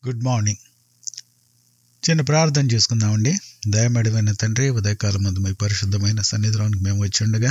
good morning చిన్న ప్రార్థన చేసుకుందామండి దయమడివైన తండ్రి ఉదయకాలం ముందు మీ పరిశుద్ధమైన సన్నిధిలోనికి మేము వచ్చిండగా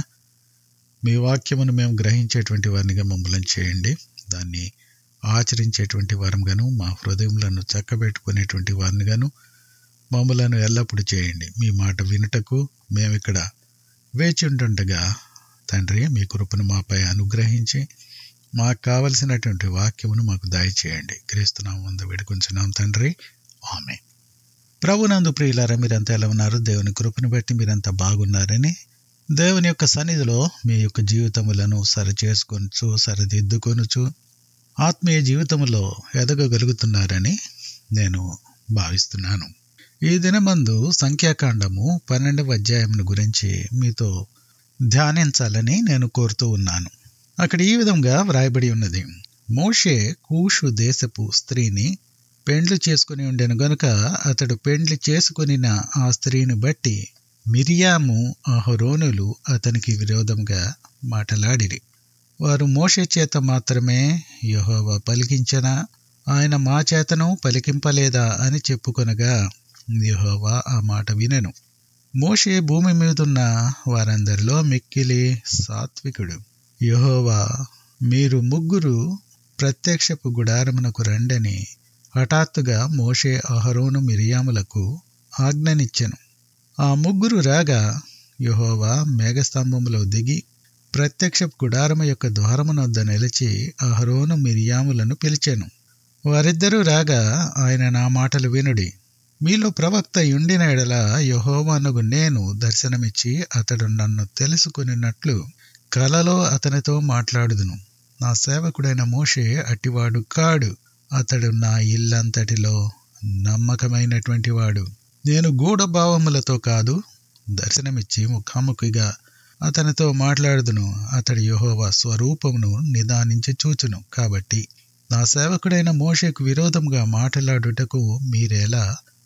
మీ వాక్యమును మేము గ్రహించేటువంటి వారినిగా మమ్మల్ని చేయండి దాన్ని ఆచరించేటువంటి వారంగాను మా హృదయములను చక్కబెట్టుకునేటువంటి వారినిగాను మమ్మలను ఎల్లప్పుడూ చేయండి మీ మాట వినుటకు మేము ఇక్కడ వేచి ఉంటుండగా తండ్రి మీ కృపను మాపై అనుగ్రహించి మాకు కావలసినటువంటి వాక్యమును మాకు దయచేయండి క్రీస్తునామం ముందు వేడుకొంచున్నాం తండ్రి ఆమె ప్రభునందు ప్రియులారా మీరంతా ఎలా ఉన్నారు దేవుని కృపను బట్టి మీరంతా బాగున్నారని దేవుని యొక్క సన్నిధిలో మీ యొక్క జీవితములను సరి చేసుకొనుచు సరిదిద్దుకొనుచు ఆత్మీయ జీవితంలో ఎదగగలుగుతున్నారని నేను భావిస్తున్నాను ఈ దినమందు సంఖ్యాకాండము పన్నెండవ అధ్యాయమును గురించి మీతో ధ్యానించాలని నేను కోరుతూ ఉన్నాను అక్కడ ఈ విధంగా వ్రాయబడి ఉన్నది మోషే కూషు దేశపు స్త్రీని పెండ్లు చేసుకుని ఉండెను గనుక అతడు పెండ్లి చేసుకునిన ఆ స్త్రీని బట్టి మిరియాము అహరోనులు అతనికి విరోధంగా మాటలాడిరి వారు మోషే చేత మాత్రమే యహోవా పలికించనా ఆయన మా చేతను పలికింపలేదా అని చెప్పుకొనగా యహోవా ఆ మాట వినెను మోషే భూమి మీదున్న వారందరిలో మిక్కిలి సాత్వికుడు యహోవా మీరు ముగ్గురు ప్రత్యక్షపు గుడారమునకు రండని హఠాత్తుగా మోషే అహరోను మిరియాములకు ఆజ్ఞనిచ్చెను ఆ ముగ్గురు రాగా యహోవా మేఘస్తంభములో దిగి ప్రత్యక్ష గుడారము యొక్క ద్వారమునొద్ద నిలిచి అహరోను మిరియాములను పిలిచెను వారిద్దరూ రాగా ఆయన నా మాటలు వినుడి మీలో ప్రవక్త ఉండిన ఎడల యహోవానగు నేను దర్శనమిచ్చి అతడు నన్ను తెలుసుకునినట్లు కలలో అతనితో మాట్లాడుదును నా సేవకుడైన మోషే అట్టివాడు కాడు అతడు నా ఇల్లంతటిలో నమ్మకమైనటువంటి వాడు నేను గూఢభావములతో కాదు దర్శనమిచ్చి ముఖాముఖిగా అతనితో మాట్లాడుదును అతడి యహోవా స్వరూపమును నిదానించి చూచును కాబట్టి నా సేవకుడైన మోషేకు విరోధముగా మాట్లాడుటకు మీరేలా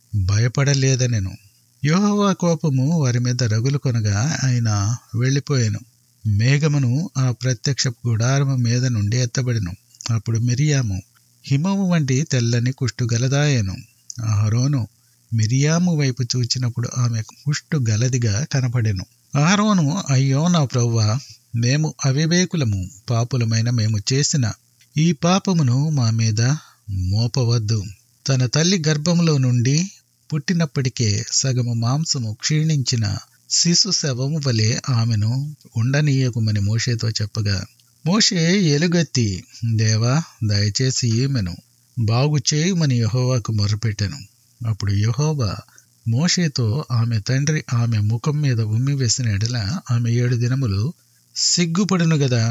భయపడలేదనెను యహోవా కోపము వారి మీద రగులు కొనగా ఆయన వెళ్ళిపోయాను మేఘమును ఆ ప్రత్యక్ష గుడారము మీద నుండి ఎత్తబడిను అప్పుడు మిరియాము హిమము వంటి తెల్లని కుష్టు గలదాయను అహరోను మిరియాము వైపు చూచినప్పుడు ఆమె కుష్టు గలదిగా కనపడెను అహరోను అయ్యో నా ప్రవ్వా మేము అవివేకులము పాపులమైన మేము చేసిన ఈ పాపమును మా మీద మోపవద్దు తన తల్లి గర్భంలో నుండి పుట్టినప్పటికే సగము మాంసము క్షీణించిన శిశు శవము వలె ఆమెను ఉండనీయకుమని మోషేతో చెప్పగా మోషే ఎలుగెత్తి దేవా దయచేసి ఈమెను బాగు చేయుమని యహోవాకు మొరపెట్టెను అప్పుడు యహోవా మోషేతో ఆమె తండ్రి ఆమె ముఖం మీద ఉమ్మి వేసిన ఎడల ఆమె ఏడు దినములు సిగ్గుపడును గదా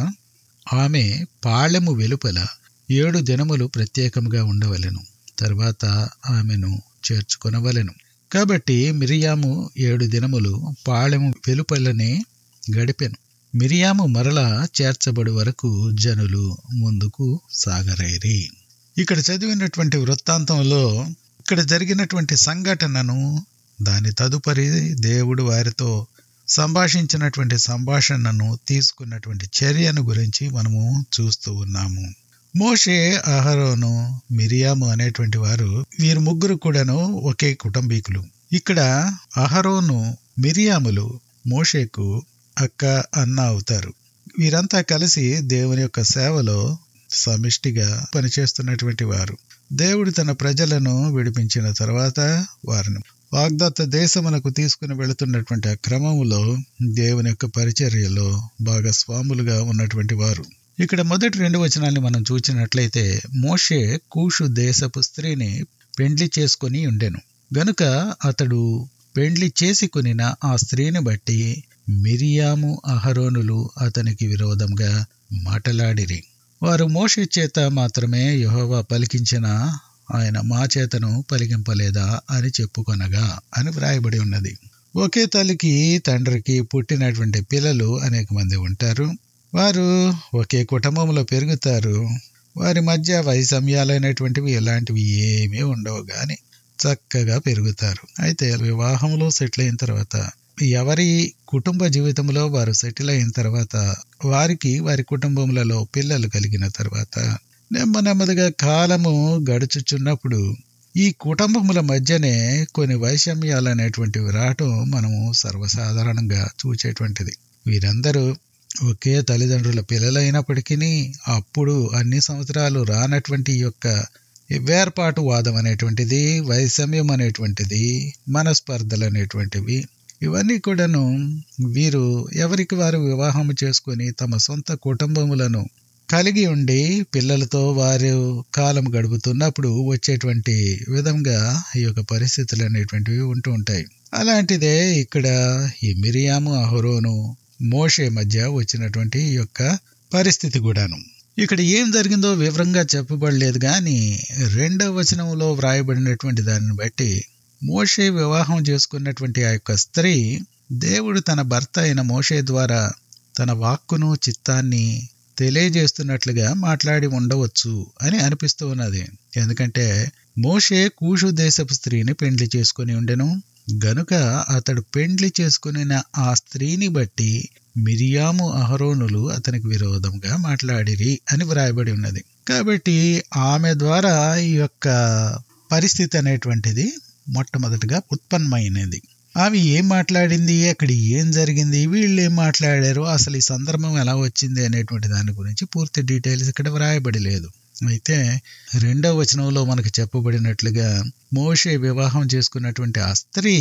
ఆమె పాళెము వెలుపల ఏడు దినములు ప్రత్యేకముగా ఉండవలెను తర్వాత ఆమెను చేర్చుకొనవలెను కాబట్టి మిరియాము ఏడు దినములు పాళెము వెలుపలనే గడిపెను మిరియాము మరలా చేర్చబడి వరకు జనులు ముందుకు సాగరైరి ఇక్కడ చదివినటువంటి వృత్తాంతంలో ఇక్కడ జరిగినటువంటి సంఘటనను దాని తదుపరి దేవుడు వారితో సంభాషించినటువంటి సంభాషణను తీసుకున్నటువంటి చర్యను గురించి మనము చూస్తూ ఉన్నాము మోషే అహరోను మిరియాము అనేటువంటి వారు వీరు ముగ్గురు కూడాను ఒకే కుటుంబీకులు ఇక్కడ అహరోను మిరియాములు మోషేకు అక్క అన్న అవుతారు వీరంతా కలిసి దేవుని యొక్క సేవలో సమిష్టిగా పనిచేస్తున్నటువంటి వారు దేవుడు తన ప్రజలను విడిపించిన తర్వాత వారిని వాగ్దత్త దేశమునకు తీసుకుని వెళుతున్నటువంటి ఆ క్రమములో దేవుని యొక్క పరిచర్యలో భాగస్వాములుగా ఉన్నటువంటి వారు ఇక్కడ మొదటి రెండు వచనాన్ని మనం చూచినట్లయితే మోషే కూషు దేశపు స్త్రీని పెండ్లి చేసుకొని ఉండెను గనుక అతడు పెండ్లి చేసుకునిన ఆ స్త్రీని బట్టి మిరియాము అహరోనులు అతనికి విరోధంగా మాటలాడిరి వారు మోషే చేత మాత్రమే యహోవా పలికించిన ఆయన మా చేతను పలికింపలేదా అని చెప్పుకొనగా అని వ్రాయబడి ఉన్నది ఒకే తల్లికి తండ్రికి పుట్టినటువంటి పిల్లలు అనేక మంది ఉంటారు వారు ఒకే కుటుంబంలో పెరుగుతారు వారి మధ్య వైషమ్యాలైనటువంటివి ఇలాంటివి ఏమీ ఉండవు కానీ చక్కగా పెరుగుతారు అయితే వివాహంలో సెటిల్ అయిన తర్వాత ఎవరి కుటుంబ జీవితంలో వారు సెటిల్ అయిన తర్వాత వారికి వారి కుటుంబములలో పిల్లలు కలిగిన తర్వాత నెమ్మ నెమ్మదిగా కాలము గడుచుచున్నప్పుడు ఈ కుటుంబముల మధ్యనే కొన్ని వైషమ్యాలు అనేటువంటివి రావటం మనము సర్వసాధారణంగా చూచేటువంటిది వీరందరూ ఒకే తల్లిదండ్రుల పిల్లలైనప్పటికీ అప్పుడు అన్ని సంవత్సరాలు రానటువంటి ఈ యొక్క వేర్పాటు వాదం అనేటువంటిది వైషమ్యం అనేటువంటిది మనస్పర్ధలు అనేటువంటివి ఇవన్నీ కూడాను వీరు ఎవరికి వారు వివాహం చేసుకొని తమ సొంత కుటుంబములను కలిగి ఉండి పిల్లలతో వారు కాలం గడుపుతున్నప్పుడు వచ్చేటువంటి విధంగా ఈ యొక్క పరిస్థితులు అనేటువంటివి ఉంటూ ఉంటాయి అలాంటిదే ఇక్కడ ఈ మిరియాము అహరోను మోషే మధ్య వచ్చినటువంటి ఈ యొక్క పరిస్థితి కూడాను ఇక్కడ ఏం జరిగిందో వివరంగా చెప్పబడలేదు కానీ రెండవ వచనంలో వ్రాయబడినటువంటి దానిని బట్టి మోషే వివాహం చేసుకున్నటువంటి ఆ యొక్క స్త్రీ దేవుడు తన భర్త అయిన మోషే ద్వారా తన వాక్కును చిత్తాన్ని తెలియజేస్తున్నట్లుగా మాట్లాడి ఉండవచ్చు అని అనిపిస్తూ ఉన్నది ఎందుకంటే మోషే కూషు దేశపు స్త్రీని పెండ్లి చేసుకుని ఉండెను గనుక అతడు పెండ్లి చేసుకుని ఆ స్త్రీని బట్టి మిరియాము అహరోనులు అతనికి విరోధంగా మాట్లాడిరి అని వ్రాయబడి ఉన్నది కాబట్టి ఆమె ద్వారా ఈ యొక్క పరిస్థితి అనేటువంటిది మొట్టమొదటిగా ఉత్పన్నమైనది ఆమె ఏం మాట్లాడింది అక్కడ ఏం జరిగింది వీళ్ళు ఏం మాట్లాడారు అసలు ఈ సందర్భం ఎలా వచ్చింది అనేటువంటి దాని గురించి పూర్తి డీటెయిల్స్ ఇక్కడ వ్రాయబడి లేదు అయితే రెండవ వచనంలో మనకు చెప్పబడినట్లుగా మోషే వివాహం చేసుకున్నటువంటి ఆ స్త్రీ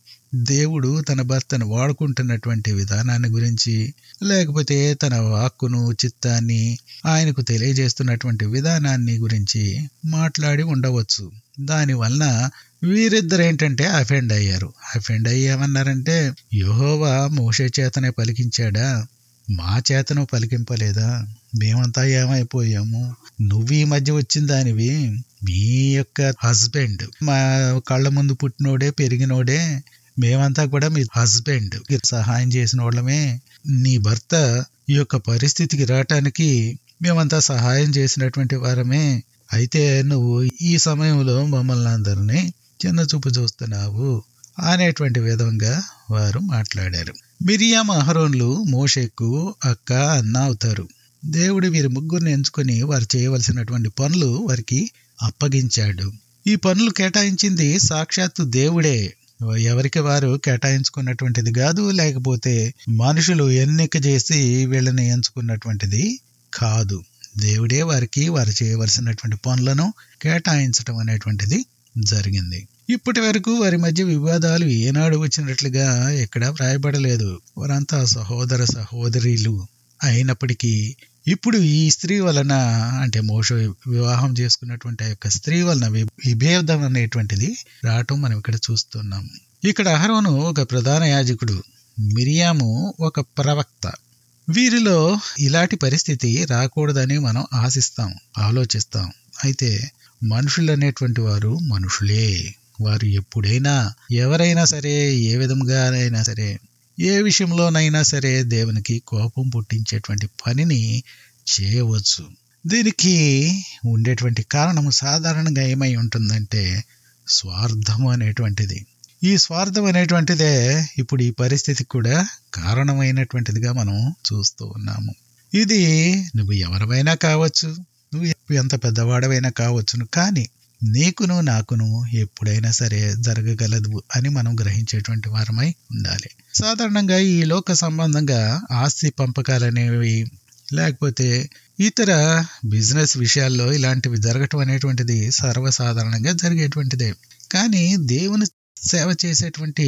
దేవుడు తన భర్తను వాడుకుంటున్నటువంటి విధానాన్ని గురించి లేకపోతే తన వాక్కును చిత్తాన్ని ఆయనకు తెలియజేస్తున్నటువంటి విధానాన్ని గురించి మాట్లాడి ఉండవచ్చు దానివలన వీరిద్దరు ఏంటంటే అఫెండ్ అయ్యారు అఫెండ్ అయ్యామన్నారంటే యహోవా మోషే చేతనే పలికించాడా మా చేతను పలికింపలేదా మేమంతా ఏమైపోయాము నువ్వు ఈ మధ్య వచ్చిన దానివి మీ యొక్క హస్బెండ్ మా కళ్ళ ముందు పుట్టినోడే పెరిగినోడే మేమంతా కూడా మీ హస్బెండ్ సహాయం చేసిన వాళ్ళమే నీ భర్త ఈ యొక్క పరిస్థితికి రావటానికి మేమంతా సహాయం చేసినటువంటి వారమే అయితే నువ్వు ఈ సమయంలో మమ్మల్ని అందరినీ చిన్న చూపు చూస్తున్నావు అనేటువంటి విధంగా వారు మాట్లాడారు మిరియాం అహరోన్లు మోషేకు అక్క అన్న అవుతారు దేవుడు వీరి ముగ్గురిని ఎంచుకొని వారు చేయవలసినటువంటి పనులు వారికి అప్పగించాడు ఈ పనులు కేటాయించింది సాక్షాత్తు దేవుడే ఎవరికి వారు కేటాయించుకున్నటువంటిది కాదు లేకపోతే మనుషులు ఎన్నిక చేసి వీళ్ళని ఎంచుకున్నటువంటిది కాదు దేవుడే వారికి వారు చేయవలసినటువంటి పనులను కేటాయించడం అనేటువంటిది జరిగింది ఇప్పటి వరకు వారి మధ్య వివాదాలు ఏనాడు వచ్చినట్లుగా ఎక్కడ వ్రాయబడలేదు వారంతా సహోదర సహోదరులు అయినప్పటికీ ఇప్పుడు ఈ స్త్రీ వలన అంటే మోష వివాహం చేసుకున్నటువంటి ఆ యొక్క స్త్రీ వలన విభేదం అనేటువంటిది రావటం మనం ఇక్కడ చూస్తున్నాం ఇక్కడ అహరోను ఒక ప్రధాన యాజకుడు మిరియాము ఒక ప్రవక్త వీరిలో ఇలాంటి పరిస్థితి రాకూడదని మనం ఆశిస్తాం ఆలోచిస్తాం అయితే మనుషులు అనేటువంటి వారు మనుషులే వారు ఎప్పుడైనా ఎవరైనా సరే ఏ విధంగా అయినా సరే ఏ విషయంలోనైనా సరే దేవునికి కోపం పుట్టించేటువంటి పనిని చేయవచ్చు దీనికి ఉండేటువంటి కారణము సాధారణంగా ఏమై ఉంటుందంటే స్వార్థము అనేటువంటిది ఈ స్వార్థం అనేటువంటిదే ఇప్పుడు ఈ పరిస్థితికి కూడా కారణమైనటువంటిదిగా మనం చూస్తూ ఉన్నాము ఇది నువ్వు ఎవరివైనా కావచ్చు నువ్వు ఎంత పెద్దవాడవైనా కావచ్చును కానీ నీకును నాకును ఎప్పుడైనా సరే జరగగలదు అని మనం గ్రహించేటువంటి వారమై ఉండాలి సాధారణంగా ఈ లోక సంబంధంగా ఆస్తి పంపకాలు అనేవి లేకపోతే ఇతర బిజినెస్ విషయాల్లో ఇలాంటివి జరగటం అనేటువంటిది సర్వసాధారణంగా జరిగేటువంటిదే కానీ దేవుని సేవ చేసేటువంటి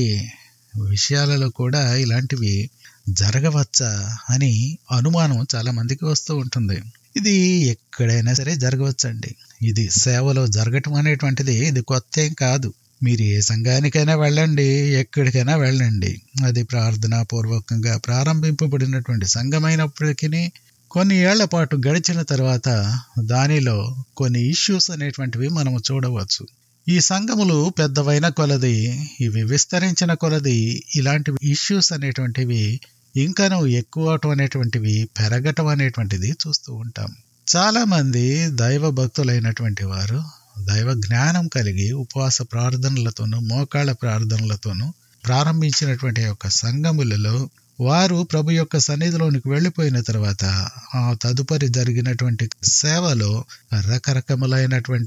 విషయాలలో కూడా ఇలాంటివి జరగవచ్చా అని అనుమానం చాలా మందికి వస్తూ ఉంటుంది ఇది ఎక్కడైనా సరే జరగవచ్చండి ఇది సేవలో జరగటం అనేటువంటిది ఇది కొత్త ఏం కాదు మీరు ఏ సంఘానికైనా వెళ్ళండి ఎక్కడికైనా వెళ్ళండి అది ప్రార్థనా పూర్వకంగా ప్రారంభింపబడినటువంటి సంఘమైనప్పటికీ కొన్ని ఏళ్ల పాటు గడిచిన తర్వాత దానిలో కొన్ని ఇష్యూస్ అనేటువంటివి మనము చూడవచ్చు ఈ సంఘములు పెద్దవైన కొలది ఇవి విస్తరించిన కొలది ఇలాంటి ఇష్యూస్ అనేటువంటివి ఇంకనూ ఎక్కువ అనేటువంటివి పెరగటం అనేటువంటిది చూస్తూ ఉంటాం చాలా మంది దైవ భక్తులైనటువంటి వారు దైవ జ్ఞానం కలిగి ఉపవాస ప్రార్థనలతోనూ మోకాళ్ళ ప్రార్థనలతోనూ ప్రారంభించినటువంటి యొక్క సంఘములలో వారు ప్రభు యొక్క సన్నిధిలోనికి వెళ్ళిపోయిన తర్వాత ఆ తదుపరి జరిగినటువంటి సేవలో రకరకములైనటువంటి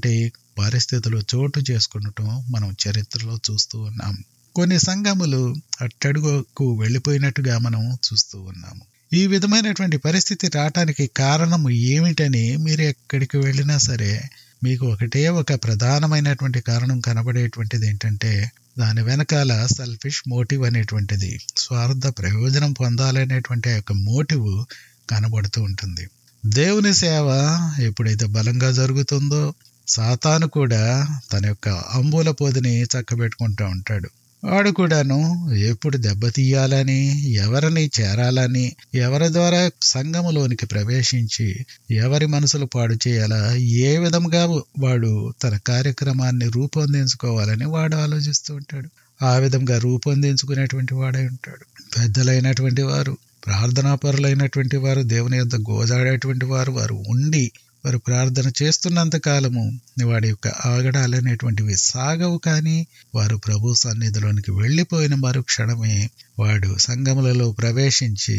పరిస్థితులు చోటు చేసుకునటం మనం చరిత్రలో చూస్తూ ఉన్నాం కొన్ని సంఘములు అట్టడుగుకు వెళ్ళిపోయినట్టుగా మనం చూస్తూ ఉన్నాము ఈ విధమైనటువంటి పరిస్థితి రావటానికి కారణం ఏమిటని మీరు ఎక్కడికి వెళ్ళినా సరే మీకు ఒకటే ఒక ప్రధానమైనటువంటి కారణం కనబడేటువంటిది ఏంటంటే దాని వెనకాల సెల్ఫిష్ మోటివ్ అనేటువంటిది స్వార్థ ప్రయోజనం పొందాలనేటువంటి ఆ యొక్క మోటివ్ కనబడుతూ ఉంటుంది దేవుని సేవ ఎప్పుడైతే బలంగా జరుగుతుందో సాతాను కూడా తన యొక్క అంబుల పొదిని చక్కబెట్టుకుంటూ ఉంటాడు వాడు కూడాను ఎప్పుడు దెబ్బతీయాలని ఎవరిని చేరాలని ఎవరి ద్వారా సంఘములోనికి ప్రవేశించి ఎవరి మనసులు పాడు చేయాలా ఏ విధంగా వాడు తన కార్యక్రమాన్ని రూపొందించుకోవాలని వాడు ఆలోచిస్తూ ఉంటాడు ఆ విధంగా రూపొందించుకునేటువంటి వాడై ఉంటాడు పెద్దలైనటువంటి వారు ప్రార్థనాపరులైనటువంటి వారు దేవుని యొక్క గోజాడేటువంటి వారు వారు ఉండి వారు ప్రార్థన చేస్తున్నంత కాలము వాడి యొక్క ఆగడాలనేటువంటివి సాగవు కానీ వారు ప్రభు సన్నిధిలోనికి వెళ్ళిపోయిన మరు క్షణమే వాడు సంఘములలో ప్రవేశించి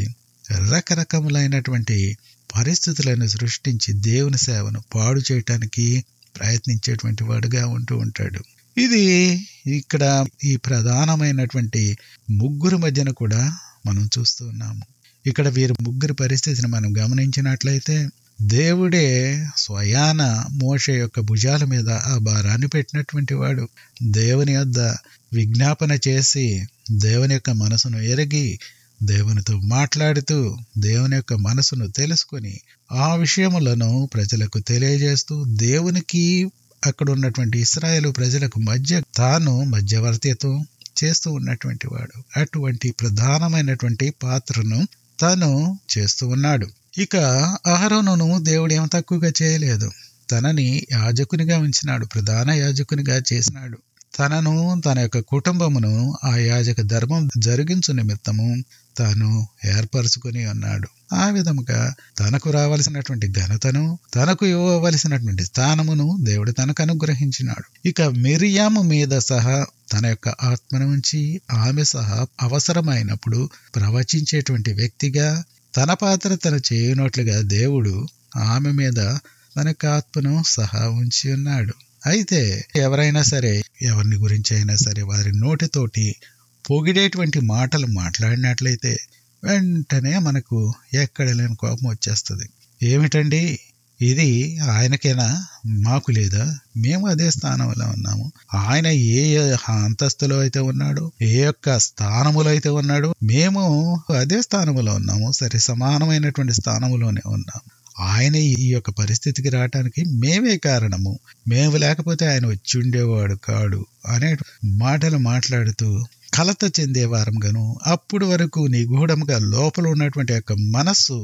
రకరకములైనటువంటి పరిస్థితులను సృష్టించి దేవుని సేవను పాడు చేయటానికి ప్రయత్నించేటువంటి వాడుగా ఉంటూ ఉంటాడు ఇది ఇక్కడ ఈ ప్రధానమైనటువంటి ముగ్గురు మధ్యన కూడా మనం చూస్తూ ఉన్నాము ఇక్కడ వీరి ముగ్గురు పరిస్థితిని మనం గమనించినట్లయితే దేవుడే స్వయాన మోష యొక్క భుజాల మీద ఆ భారాన్ని పెట్టినటువంటి వాడు దేవుని యొద్ద విజ్ఞాపన చేసి దేవుని యొక్క మనసును ఎరిగి దేవునితో మాట్లాడుతూ దేవుని యొక్క మనసును తెలుసుకొని ఆ విషయములను ప్రజలకు తెలియజేస్తూ దేవునికి అక్కడ ఉన్నటువంటి ఇస్రాయేల్ ప్రజలకు మధ్య తాను మధ్యవర్తిత్వం చేస్తూ ఉన్నటువంటి వాడు అటువంటి ప్రధానమైనటువంటి పాత్రను తాను చేస్తూ ఉన్నాడు ఇక అహరోనును దేవుడు ఏం తక్కువగా చేయలేదు తనని యాజకునిగా ఉంచినాడు ప్రధాన యాజకునిగా చేసినాడు తనను తన యొక్క కుటుంబమును ఆ యాజక ధర్మం జరిగించు నిమిత్తము తాను ఏర్పరచుకుని ఉన్నాడు ఆ విధముగా తనకు రావలసినటువంటి ఘనతను తనకు ఇవ్వవలసినటువంటి స్థానమును దేవుడు తనకు అనుగ్రహించినాడు ఇక మిరియాము మీద సహా తన యొక్క ఆత్మను ఉంచి ఆమె సహా అవసరమైనప్పుడు ప్రవచించేటువంటి వ్యక్తిగా తన పాత్ర తను చేయనట్లుగా దేవుడు ఆమె మీద తన యొక్క ఆత్మను సహా ఉంచి ఉన్నాడు అయితే ఎవరైనా సరే ఎవరిని గురించి అయినా సరే వారి నోటితోటి పొగిడేటువంటి మాటలు మాట్లాడినట్లయితే వెంటనే మనకు ఎక్కడ లేని కోపం వచ్చేస్తుంది ఏమిటండి ఇది ఆయనకేనా మాకు లేదా మేము అదే స్థానంలో ఉన్నాము ఆయన ఏ అంతస్తులో అయితే ఉన్నాడు ఏ యొక్క స్థానములో అయితే ఉన్నాడు మేము అదే స్థానములో ఉన్నాము సరే సమానమైనటువంటి స్థానములోనే ఉన్నాము ఆయన ఈ యొక్క పరిస్థితికి రావటానికి మేమే కారణము మేము లేకపోతే ఆయన వచ్చి ఉండేవాడు కాడు అనే మాటలు మాట్లాడుతూ కలత చెందే వారంగాను అప్పుడు వరకు నిగూఢంగా లోపల ఉన్నటువంటి యొక్క మనస్సు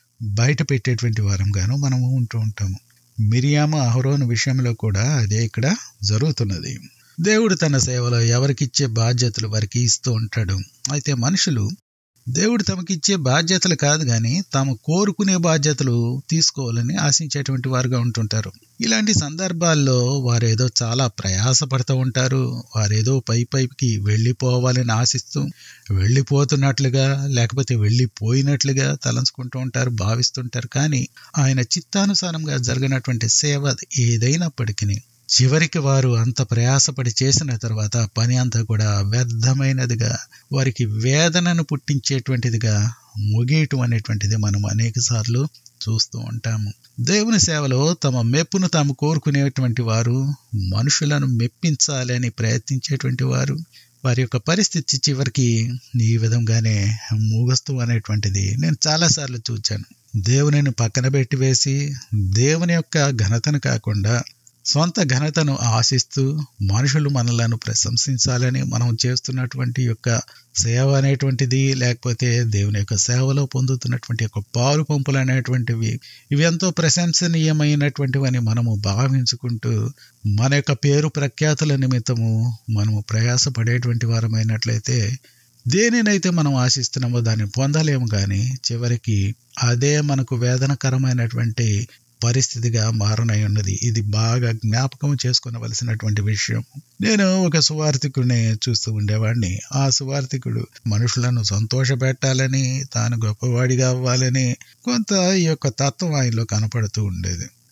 బయట పెట్టేటువంటి వారంగాను మనము ఉంటూ ఉంటాము మిరియాము అహరోను విషయంలో కూడా అదే ఇక్కడ జరుగుతున్నది దేవుడు తన సేవలో ఎవరికిచ్చే బాధ్యతలు వారికి ఇస్తూ ఉంటాడు అయితే మనుషులు దేవుడు తమకిచ్చే బాధ్యతలు కాదు కానీ తాము కోరుకునే బాధ్యతలు తీసుకోవాలని ఆశించేటువంటి వారుగా ఉంటుంటారు ఇలాంటి సందర్భాల్లో వారేదో చాలా ప్రయాసపడుతూ ఉంటారు వారేదో పై పైకి వెళ్ళిపోవాలని ఆశిస్తూ వెళ్ళిపోతున్నట్లుగా లేకపోతే వెళ్ళిపోయినట్లుగా తలంచుకుంటూ ఉంటారు భావిస్తుంటారు కానీ ఆయన చిత్తానుసారంగా జరిగినటువంటి సేవ ఏదైనప్పటికీ చివరికి వారు అంత ప్రయాసపడి చేసిన తర్వాత పని అంతా కూడా వ్యర్థమైనదిగా వారికి వేదనను పుట్టించేటువంటిదిగా ముగియటం అనేటువంటిది మనం అనేక సార్లు చూస్తూ ఉంటాము దేవుని సేవలో తమ మెప్పును తాము కోరుకునేటువంటి వారు మనుషులను మెప్పించాలని ప్రయత్నించేటువంటి వారు వారి యొక్క పరిస్థితి చివరికి ఈ విధంగానే ముగస్తూ అనేటువంటిది నేను చాలాసార్లు చూచాను దేవునిని పక్కన పెట్టి వేసి దేవుని యొక్క ఘనతను కాకుండా సొంత ఘనతను ఆశిస్తూ మనుషులు మనలను ప్రశంసించాలని మనం చేస్తున్నటువంటి యొక్క సేవ అనేటువంటిది లేకపోతే దేవుని యొక్క సేవలో పొందుతున్నటువంటి యొక్క పాలు పంపులు అనేటువంటివి ఇవి ఎంతో ప్రశంసనీయమైనటువంటివని మనము భావించుకుంటూ మన యొక్క పేరు ప్రఖ్యాతుల నిమిత్తము మనము ప్రయాసపడేటువంటి వారమైనట్లయితే దేనినైతే మనం ఆశిస్తున్నామో దాన్ని పొందలేము కానీ చివరికి అదే మనకు వేదనకరమైనటువంటి పరిస్థితిగా మారనై ఉన్నది ఇది బాగా జ్ఞాపకం చేసుకునవలసినటువంటి విషయం నేను ఒక సువార్థికుడిని చూస్తూ ఉండేవాడిని ఆ సువార్థికుడు మనుషులను సంతోషపెట్టాలని తాను గొప్పవాడిగా అవ్వాలని కొంత ఈ యొక్క తత్వం ఆయనలో కనపడుతూ ఉండేది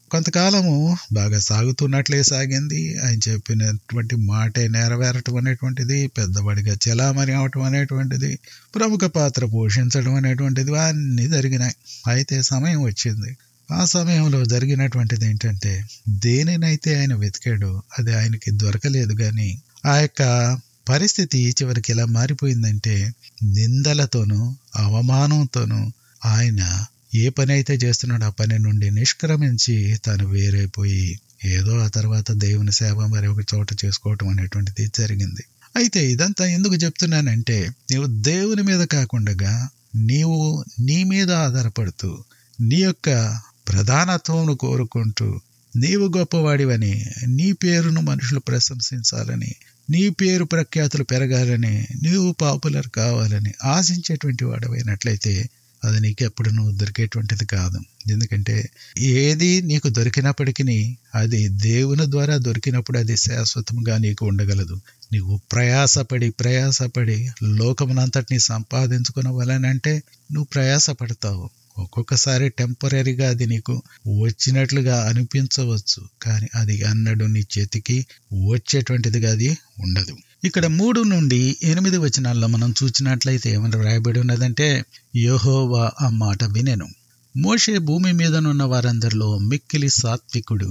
కొంతకాలము బాగా సాగుతున్నట్లే సాగింది ఆయన చెప్పినటువంటి మాటే నెరవేరటం అనేటువంటిది పెద్దవాడిగా చలామణి అవటం అనేటువంటిది ప్రముఖ పాత్ర పోషించడం అనేటువంటిది అన్నీ జరిగినాయి అయితే సమయం వచ్చింది ఆ సమయంలో జరిగినటువంటిది ఏంటంటే దేనినైతే ఆయన వెతికాడో అది ఆయనకి దొరకలేదు కానీ ఆ యొక్క పరిస్థితి చివరికి ఎలా మారిపోయిందంటే నిందలతోనూ అవమానంతోనూ ఆయన ఏ పని అయితే చేస్తున్నాడో ఆ పని నుండి నిష్క్రమించి తను వేరైపోయి ఏదో ఆ తర్వాత దేవుని సేవ మరి ఒక చోట చేసుకోవటం అనేటువంటిది జరిగింది అయితే ఇదంతా ఎందుకు చెప్తున్నానంటే నీవు దేవుని మీద కాకుండా నీవు నీ మీద ఆధారపడుతూ నీ యొక్క ప్రధానత్వమును కోరుకుంటూ నీవు గొప్పవాడివని నీ పేరును మనుషులు ప్రశంసించాలని నీ పేరు ప్రఖ్యాతులు పెరగాలని నీవు పాపులర్ కావాలని ఆశించేటువంటి వాడవైనట్లయితే అది నీకు ఎప్పుడు నువ్వు దొరికేటువంటిది కాదు ఎందుకంటే ఏది నీకు దొరికినప్పటికీ అది దేవుని ద్వారా దొరికినప్పుడు అది శాశ్వతంగా నీకు ఉండగలదు నీవు ప్రయాసపడి ప్రయాసపడి లోకమునంతటిని సంపాదించుకున్న వలనంటే నువ్వు ప్రయాసపడతావు ఒక్కొక్కసారి టెంపరీగా అది నీకు వచ్చినట్లుగా అనిపించవచ్చు కానీ అది అన్నడు నీ చేతికి వచ్చేటువంటిదిగా అది ఉండదు ఇక్కడ మూడు నుండి ఎనిమిది వచనాల్లో మనం చూసినట్లయితే ఏమని రాయబడి ఉన్నదంటే యహోవా ఆ మాట వినెను మోషే భూమి మీదనున్న వారందరిలో మిక్కిలి సాత్వికుడు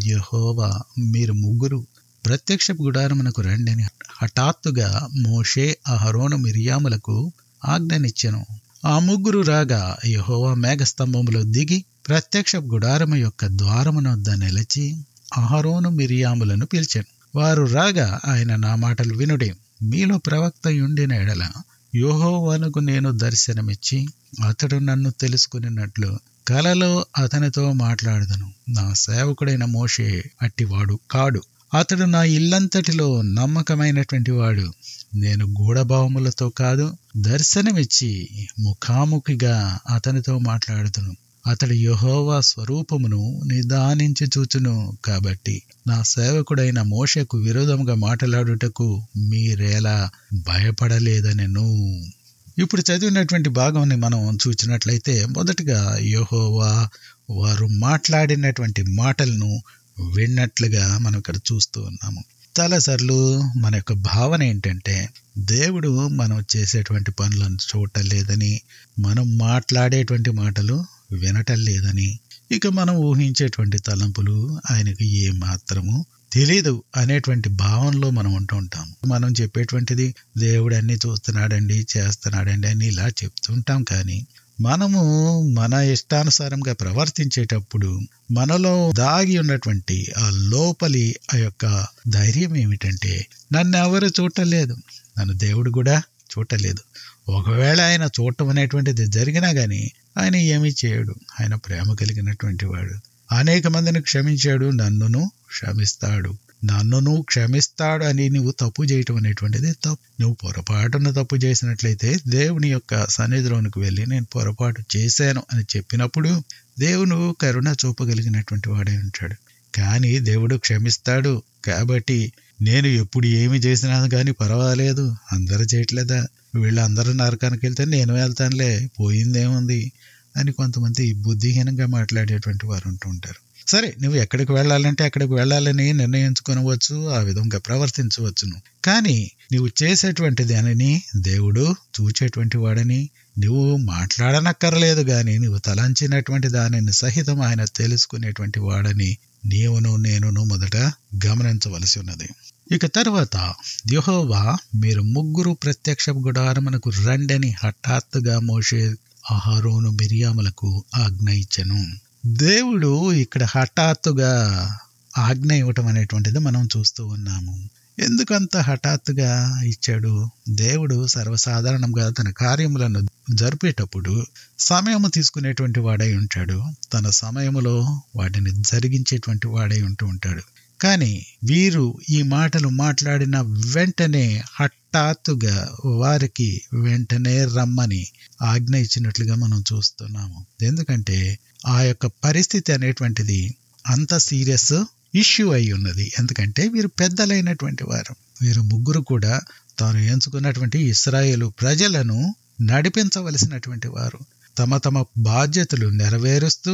యహోవా మీరు ముగ్గురు ప్రత్యక్ష గుడారమునకు రండని హఠాత్తుగా మోషే అహరోను మిరియాములకు ఆజ్ఞనిచ్చెను ఆ ముగ్గురు రాగా యహోవా మేఘస్తంభములో దిగి ప్రత్యక్ష గుడారము యొక్క ద్వారమునొద్ద నిలిచి అహరోను మిరియాములను పిలిచాను వారు రాగా ఆయన నా మాటలు వినుడే మీలో ప్రవక్త ఉండిన ఎడల యోహోవానుకు నేను దర్శనమిచ్చి అతడు నన్ను తెలుసుకున్నట్లు కలలో అతనితో మాట్లాడదను నా సేవకుడైన మోషే అట్టివాడు కాడు అతడు నా ఇల్లంతటిలో నమ్మకమైనటువంటి వాడు నేను గూఢభావములతో కాదు దర్శనమిచ్చి ముఖాముఖిగా అతనితో మాట్లాడుతును అతడు యహోవా స్వరూపమును నిదానించి చూచును కాబట్టి నా సేవకుడైన మోషకు విరోధముగా మాట్లాడుటకు మీరేలా భయపడలేదనెను ఇప్పుడు చదివినటువంటి భాగంని మనం చూసినట్లయితే మొదటగా యహోవా వారు మాట్లాడినటువంటి మాటలను విన్నట్లుగా మనం ఇక్కడ చూస్తూ ఉన్నాము చాలాసార్లు మన యొక్క భావన ఏంటంటే దేవుడు మనం చేసేటువంటి పనులను చూడటం లేదని మనం మాట్లాడేటువంటి మాటలు వినటం లేదని ఇక మనం ఊహించేటువంటి తలంపులు ఆయనకు ఏ మాత్రము తెలీదు అనేటువంటి భావనలో మనం ఉంటూ ఉంటాం మనం చెప్పేటువంటిది దేవుడు అన్ని చూస్తున్నాడండి చేస్తున్నాడండి అని ఇలా చెప్తుంటాం కానీ మనము మన ఇష్టానుసారంగా ప్రవర్తించేటప్పుడు మనలో దాగి ఉన్నటువంటి ఆ లోపలి ఆ యొక్క ధైర్యం ఏమిటంటే నన్ను ఎవరు చూడలేదు నన్ను దేవుడు కూడా చూడలేదు ఒకవేళ ఆయన చూడటం అనేటువంటిది జరిగినా గాని ఆయన ఏమీ చేయడు ఆయన ప్రేమ కలిగినటువంటి వాడు అనేక మందిని క్షమించాడు నన్నును క్షమిస్తాడు నన్నును క్షమిస్తాడు అని నువ్వు తప్పు చేయటం అనేటువంటిది తప్పు నువ్వు పొరపాటున తప్పు చేసినట్లయితే దేవుని యొక్క సన్నిధిలోనికి వెళ్ళి నేను పొరపాటు చేశాను అని చెప్పినప్పుడు దేవుడు కరుణ చూపగలిగినటువంటి వాడే ఉంటాడు కానీ దేవుడు క్షమిస్తాడు కాబట్టి నేను ఎప్పుడు ఏమి చేసినా కానీ పర్వాలేదు అందరూ చేయట్లేదా వీళ్ళందరూ నరకానికి వెళ్తే నేను వెళ్తానులే పోయిందేముంది అని కొంతమంది బుద్ధిహీనంగా మాట్లాడేటువంటి వారు ఉంటూ ఉంటారు సరే నువ్వు ఎక్కడికి వెళ్ళాలంటే అక్కడికి వెళ్ళాలని నిర్ణయించుకోనవచ్చు ఆ విధంగా ప్రవర్తించవచ్చును కానీ నువ్వు చేసేటువంటి దానిని దేవుడు చూచేటువంటి వాడని నువ్వు మాట్లాడనక్కర్లేదు గాని నువ్వు తలంచినటువంటి దానిని సహితం ఆయన తెలుసుకునేటువంటి వాడని నీవును నేనును మొదట గమనించవలసి ఉన్నది ఇక తర్వాత యహోవా మీరు ముగ్గురు ప్రత్యక్ష గుడారమునకు రండని హఠాత్తుగా మోషే అహరోను మిరియాములకు ఆజ్ఞ ఇచ్చను దేవుడు ఇక్కడ హఠాత్తుగా ఆజ్ఞ ఇవ్వటం అనేటువంటిది మనం చూస్తూ ఉన్నాము ఎందుకంత హఠాత్తుగా ఇచ్చాడు దేవుడు సర్వసాధారణంగా తన కార్యములను జరిపేటప్పుడు సమయము తీసుకునేటువంటి వాడై ఉంటాడు తన సమయములో వాటిని జరిగించేటువంటి వాడై ఉంటూ ఉంటాడు కానీ వీరు ఈ మాటలు మాట్లాడిన వెంటనే హఠాత్తుగా వారికి వెంటనే రమ్మని ఆజ్ఞ ఇచ్చినట్లుగా మనం చూస్తున్నాము ఎందుకంటే ఆ యొక్క పరిస్థితి అనేటువంటిది అంత సీరియస్ ఇష్యూ అయి ఉన్నది ఎందుకంటే వీరు పెద్దలైనటువంటి వారు వీరు ముగ్గురు కూడా తాను ఎంచుకున్నటువంటి ఇస్రాయేలు ప్రజలను నడిపించవలసినటువంటి వారు తమ తమ బాధ్యతలు నెరవేరుస్తూ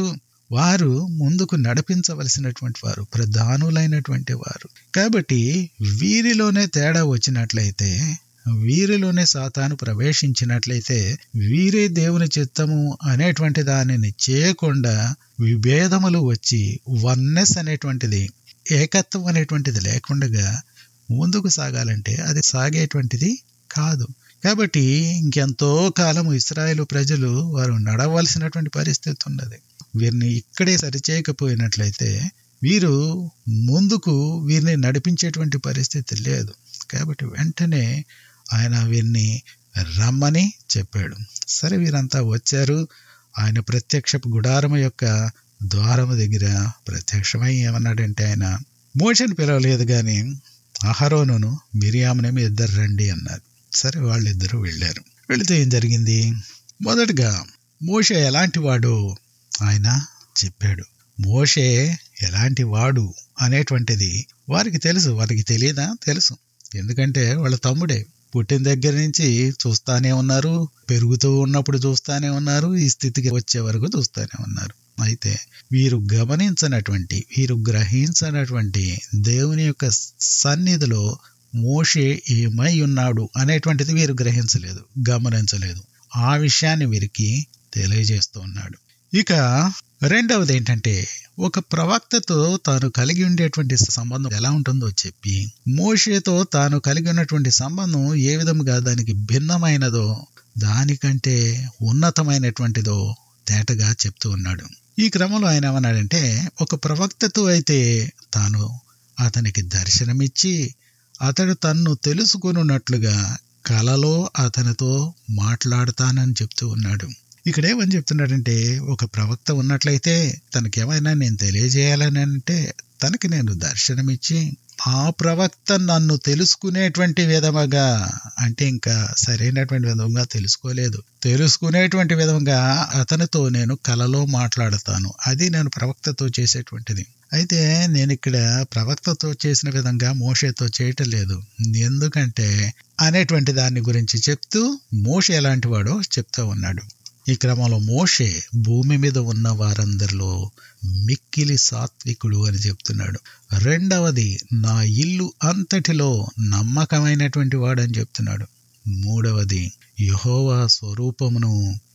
వారు ముందుకు నడిపించవలసినటువంటి వారు ప్రధానులైనటువంటి వారు కాబట్టి వీరిలోనే తేడా వచ్చినట్లయితే వీరిలోనే సాతాను ప్రవేశించినట్లయితే వీరే దేవుని చిత్తము అనేటువంటి దానిని చేయకుండా విభేదములు వచ్చి వన్నెస్ అనేటువంటిది ఏకత్వం అనేటువంటిది లేకుండా ముందుకు సాగాలంటే అది సాగేటువంటిది కాదు కాబట్టి ఇంకెంతో కాలం ఇస్రాయేల్ ప్రజలు వారు నడవలసినటువంటి పరిస్థితి ఉన్నది వీరిని ఇక్కడే సరిచేయకపోయినట్లయితే వీరు ముందుకు వీరిని నడిపించేటువంటి పరిస్థితి లేదు కాబట్టి వెంటనే ఆయన వీరిని రమ్మని చెప్పాడు సరే వీరంతా వచ్చారు ఆయన ప్రత్యక్షపు గుడారము యొక్క ద్వారము దగ్గర ప్రత్యక్షమై ఏమన్నాడంటే ఆయన మోషన్ పిలవలేదు కానీ అహరోనును మిరియామునే మీ ఇద్దరు రండి అన్నారు సరే వాళ్ళిద్దరూ వెళ్ళారు వెళితే ఏం జరిగింది మొదటగా మోషే ఎలాంటి వాడు ఆయన చెప్పాడు మోషే ఎలాంటి వాడు అనేటువంటిది వారికి తెలుసు వారికి తెలియదా తెలుసు ఎందుకంటే వాళ్ళ తమ్ముడే పుట్టిన దగ్గర నుంచి చూస్తానే ఉన్నారు పెరుగుతూ ఉన్నప్పుడు చూస్తానే ఉన్నారు ఈ స్థితికి వచ్చే వరకు చూస్తానే ఉన్నారు అయితే వీరు గమనించినటువంటి వీరు గ్రహించినటువంటి దేవుని యొక్క సన్నిధిలో మోషే ఏమై ఉన్నాడు అనేటువంటిది వీరు గ్రహించలేదు గమనించలేదు ఆ విషయాన్ని వీరికి తెలియజేస్తూ ఉన్నాడు ఇక రెండవది ఏంటంటే ఒక ప్రవక్తతో తాను కలిగి ఉండేటువంటి సంబంధం ఎలా ఉంటుందో చెప్పి మోషేతో తాను కలిగి ఉన్నటువంటి సంబంధం ఏ విధముగా దానికి భిన్నమైనదో దానికంటే ఉన్నతమైనటువంటిదో తేటగా చెప్తూ ఉన్నాడు ఈ క్రమంలో ఆయన ఏమన్నాడంటే ఒక ప్రవక్తతో అయితే తాను అతనికి దర్శనమిచ్చి అతడు తన్ను తెలుసుకున్నట్లుగా కలలో అతనితో మాట్లాడతానని చెప్తూ ఉన్నాడు ఇక్కడ ఏమని చెప్తున్నాడంటే ఒక ప్రవక్త ఉన్నట్లయితే తనకేమైనా నేను తెలియజేయాలని అంటే తనకి నేను దర్శనమిచ్చి ఆ ప్రవక్త నన్ను తెలుసుకునేటువంటి విధముగా అంటే ఇంకా సరైనటువంటి విధంగా తెలుసుకోలేదు తెలుసుకునేటువంటి విధంగా అతనితో నేను కలలో మాట్లాడతాను అది నేను ప్రవక్తతో చేసేటువంటిది అయితే నేను ఇక్కడ ప్రవక్తతో చేసిన విధంగా మోషేతో చేయటం లేదు ఎందుకంటే అనేటువంటి దాని గురించి చెప్తూ మోషే ఎలాంటి వాడో చెప్తూ ఉన్నాడు ఈ క్రమంలో మోషే భూమి మీద ఉన్న వారందరిలో మిక్కిలి సాత్వికుడు అని చెప్తున్నాడు రెండవది నా ఇల్లు అంతటిలో నమ్మకమైనటువంటి వాడు అని చెప్తున్నాడు మూడవది యహోవా స్వరూపమును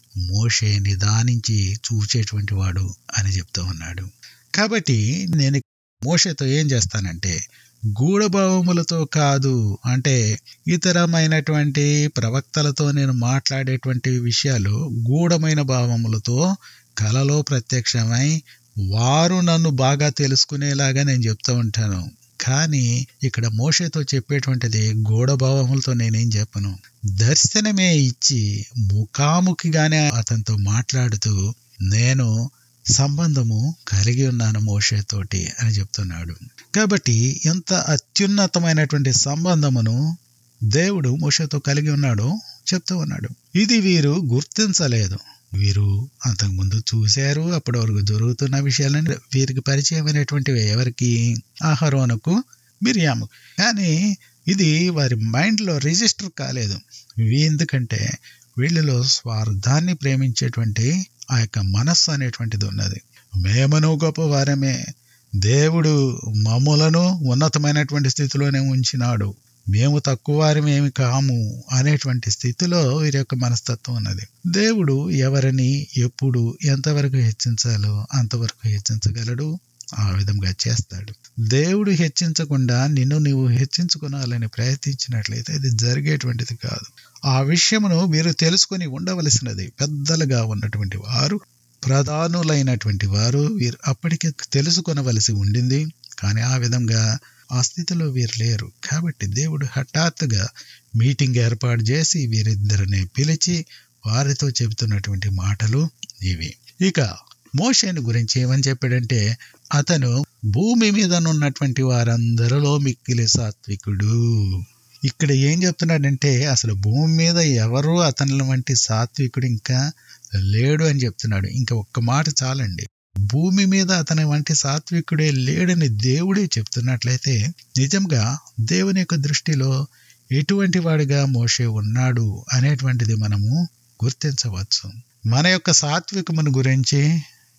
మోషే నిదానించి చూచేటువంటి వాడు అని చెప్తూ ఉన్నాడు కాబట్టి నేను మోషతో ఏం చేస్తానంటే గూఢభావములతో కాదు అంటే ఇతరమైనటువంటి ప్రవక్తలతో నేను మాట్లాడేటువంటి విషయాలు గూఢమైన భావములతో కలలో ప్రత్యక్షమై వారు నన్ను బాగా తెలుసుకునేలాగా నేను చెప్తూ ఉంటాను కానీ ఇక్కడ మోషతో చెప్పేటువంటిది గూఢభావములతో నేనేం చెప్పను దర్శనమే ఇచ్చి ముఖాముఖిగానే అతనితో మాట్లాడుతూ నేను సంబంధము కలిగి ఉన్నాను మోషేతోటి అని చెప్తున్నాడు కాబట్టి ఎంత అత్యున్నతమైనటువంటి సంబంధమును దేవుడు మోషతో కలిగి ఉన్నాడో చెప్తూ ఉన్నాడు ఇది వీరు గుర్తించలేదు వీరు అంతకుముందు చూశారు అప్పటి వరకు జరుగుతున్న విషయాలని వీరికి పరిచయమైనటువంటివి ఎవరికి ఆహరోనుకు మిరియాము కానీ ఇది వారి మైండ్లో రిజిస్టర్ కాలేదు ఎందుకంటే వీళ్ళలో స్వార్థాన్ని ప్రేమించేటువంటి ఆ యొక్క మనస్సు అనేటువంటిది ఉన్నది మేమను గొప్ప వారమే దేవుడు మమ్ములను ఉన్నతమైనటువంటి స్థితిలోనే ఉంచినాడు మేము తక్కువ వారమేమి కాము అనేటువంటి స్థితిలో వీరి యొక్క మనస్తత్వం ఉన్నది దేవుడు ఎవరిని ఎప్పుడు ఎంతవరకు హెచ్చించాలో అంతవరకు హెచ్చించగలడు ఆ విధంగా చేస్తాడు దేవుడు హెచ్చించకుండా నిన్ను నీవు హెచ్చించుకోవాలని ప్రయత్నించినట్లయితే ఇది జరిగేటువంటిది కాదు ఆ విషయమును మీరు తెలుసుకొని ఉండవలసినది పెద్దలుగా ఉన్నటువంటి వారు ప్రధానులైనటువంటి వారు వీరు అప్పటికే తెలుసుకొనవలసి ఉండింది కానీ ఆ విధంగా ఆ స్థితిలో వీరు లేరు కాబట్టి దేవుడు హఠాత్తుగా మీటింగ్ ఏర్పాటు చేసి వీరిద్దరిని పిలిచి వారితో చెబుతున్నటువంటి మాటలు ఇవి ఇక మోషేను గురించి ఏమని చెప్పాడంటే అతను భూమి మీద ఉన్నటువంటి వారందరిలో మిక్కిలి సాత్వికుడు ఇక్కడ ఏం చెప్తున్నాడంటే అసలు భూమి మీద ఎవరు అతని వంటి సాత్వికుడు ఇంకా లేడు అని చెప్తున్నాడు ఇంకా ఒక్క మాట చాలండి భూమి మీద అతని వంటి సాత్వికుడే లేడని దేవుడే చెప్తున్నట్లయితే నిజంగా దేవుని యొక్క దృష్టిలో ఎటువంటి వాడిగా మోషే ఉన్నాడు అనేటువంటిది మనము గుర్తించవచ్చు మన యొక్క సాత్వికమును గురించి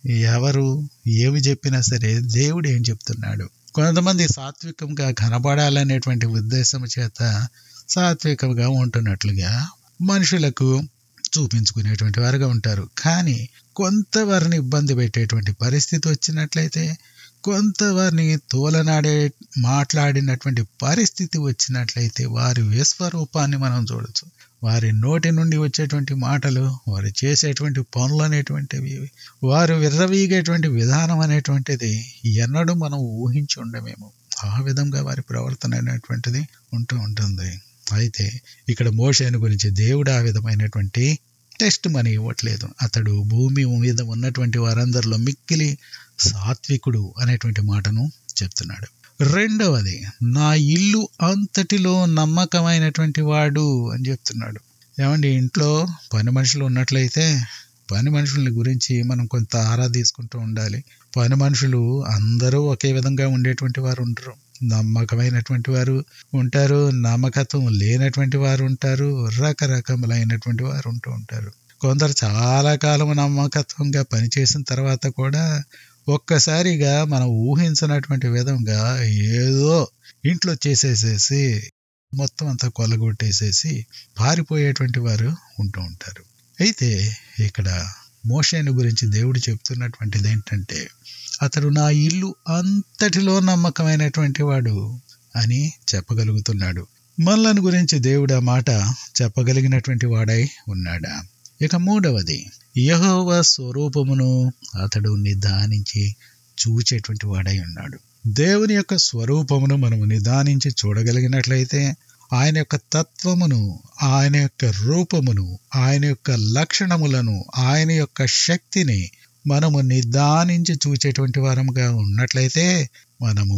ఎవరు ఏమి చెప్పినా సరే దేవుడు ఏం చెప్తున్నాడు కొంతమంది సాత్వికంగా కనబడాలనేటువంటి ఉద్దేశం చేత సాత్వికంగా ఉంటున్నట్లుగా మనుషులకు చూపించుకునేటువంటి వారుగా ఉంటారు కానీ కొంతవారిని ఇబ్బంది పెట్టేటువంటి పరిస్థితి వచ్చినట్లయితే కొంతవారిని తోలనాడే మాట్లాడినటువంటి పరిస్థితి వచ్చినట్లయితే వారి విశ్వరూపాన్ని మనం చూడొచ్చు వారి నోటి నుండి వచ్చేటువంటి మాటలు వారు చేసేటువంటి పనులు అనేటువంటివి వారు విర్రవీగేటువంటి విధానం అనేటువంటిది ఎన్నడూ మనం ఊహించి ఉండమేమో ఆ విధంగా వారి ప్రవర్తన అనేటువంటిది ఉంటూ ఉంటుంది అయితే ఇక్కడ మోషేను గురించి దేవుడు ఆ విధమైనటువంటి టెస్ట్ మనీ ఇవ్వట్లేదు అతడు భూమి మీద ఉన్నటువంటి వారందరిలో మిక్కిలి సాత్వికుడు అనేటువంటి మాటను చెప్తున్నాడు రెండవది నా ఇల్లు అంతటిలో నమ్మకమైనటువంటి వాడు అని చెప్తున్నాడు ఏమండి ఇంట్లో పని మనుషులు ఉన్నట్లయితే పని మనుషుల గురించి మనం కొంత ఆరా తీసుకుంటూ ఉండాలి పని మనుషులు అందరూ ఒకే విధంగా ఉండేటువంటి వారు ఉండరు నమ్మకమైనటువంటి వారు ఉంటారు నమ్మకత్వం లేనటువంటి వారు ఉంటారు రకరకములైనటువంటి వారు ఉంటూ ఉంటారు కొందరు చాలా కాలం నమ్మకత్వంగా పనిచేసిన తర్వాత కూడా ఒక్కసారిగా మనం ఊహించినటువంటి విధంగా ఏదో ఇంట్లో చేసేసేసి మొత్తం అంతా కొల్లగొట్టేసేసి పారిపోయేటువంటి వారు ఉంటూ ఉంటారు అయితే ఇక్కడ మోషేను గురించి దేవుడు చెప్తున్నటువంటిది ఏంటంటే అతడు నా ఇల్లు అంతటిలో నమ్మకమైనటువంటి వాడు అని చెప్పగలుగుతున్నాడు మనలను గురించి దేవుడు ఆ మాట చెప్పగలిగినటువంటి వాడై ఉన్నాడా ఇక మూడవది యహోవ స్వరూపమును అతడు నిదానించి చూచేటువంటి వాడై ఉన్నాడు దేవుని యొక్క స్వరూపమును మనము నిదానించి చూడగలిగినట్లయితే ఆయన యొక్క తత్వమును ఆయన యొక్క రూపమును ఆయన యొక్క లక్షణములను ఆయన యొక్క శక్తిని మనము నిదానించి చూచేటువంటి వారముగా ఉన్నట్లయితే మనము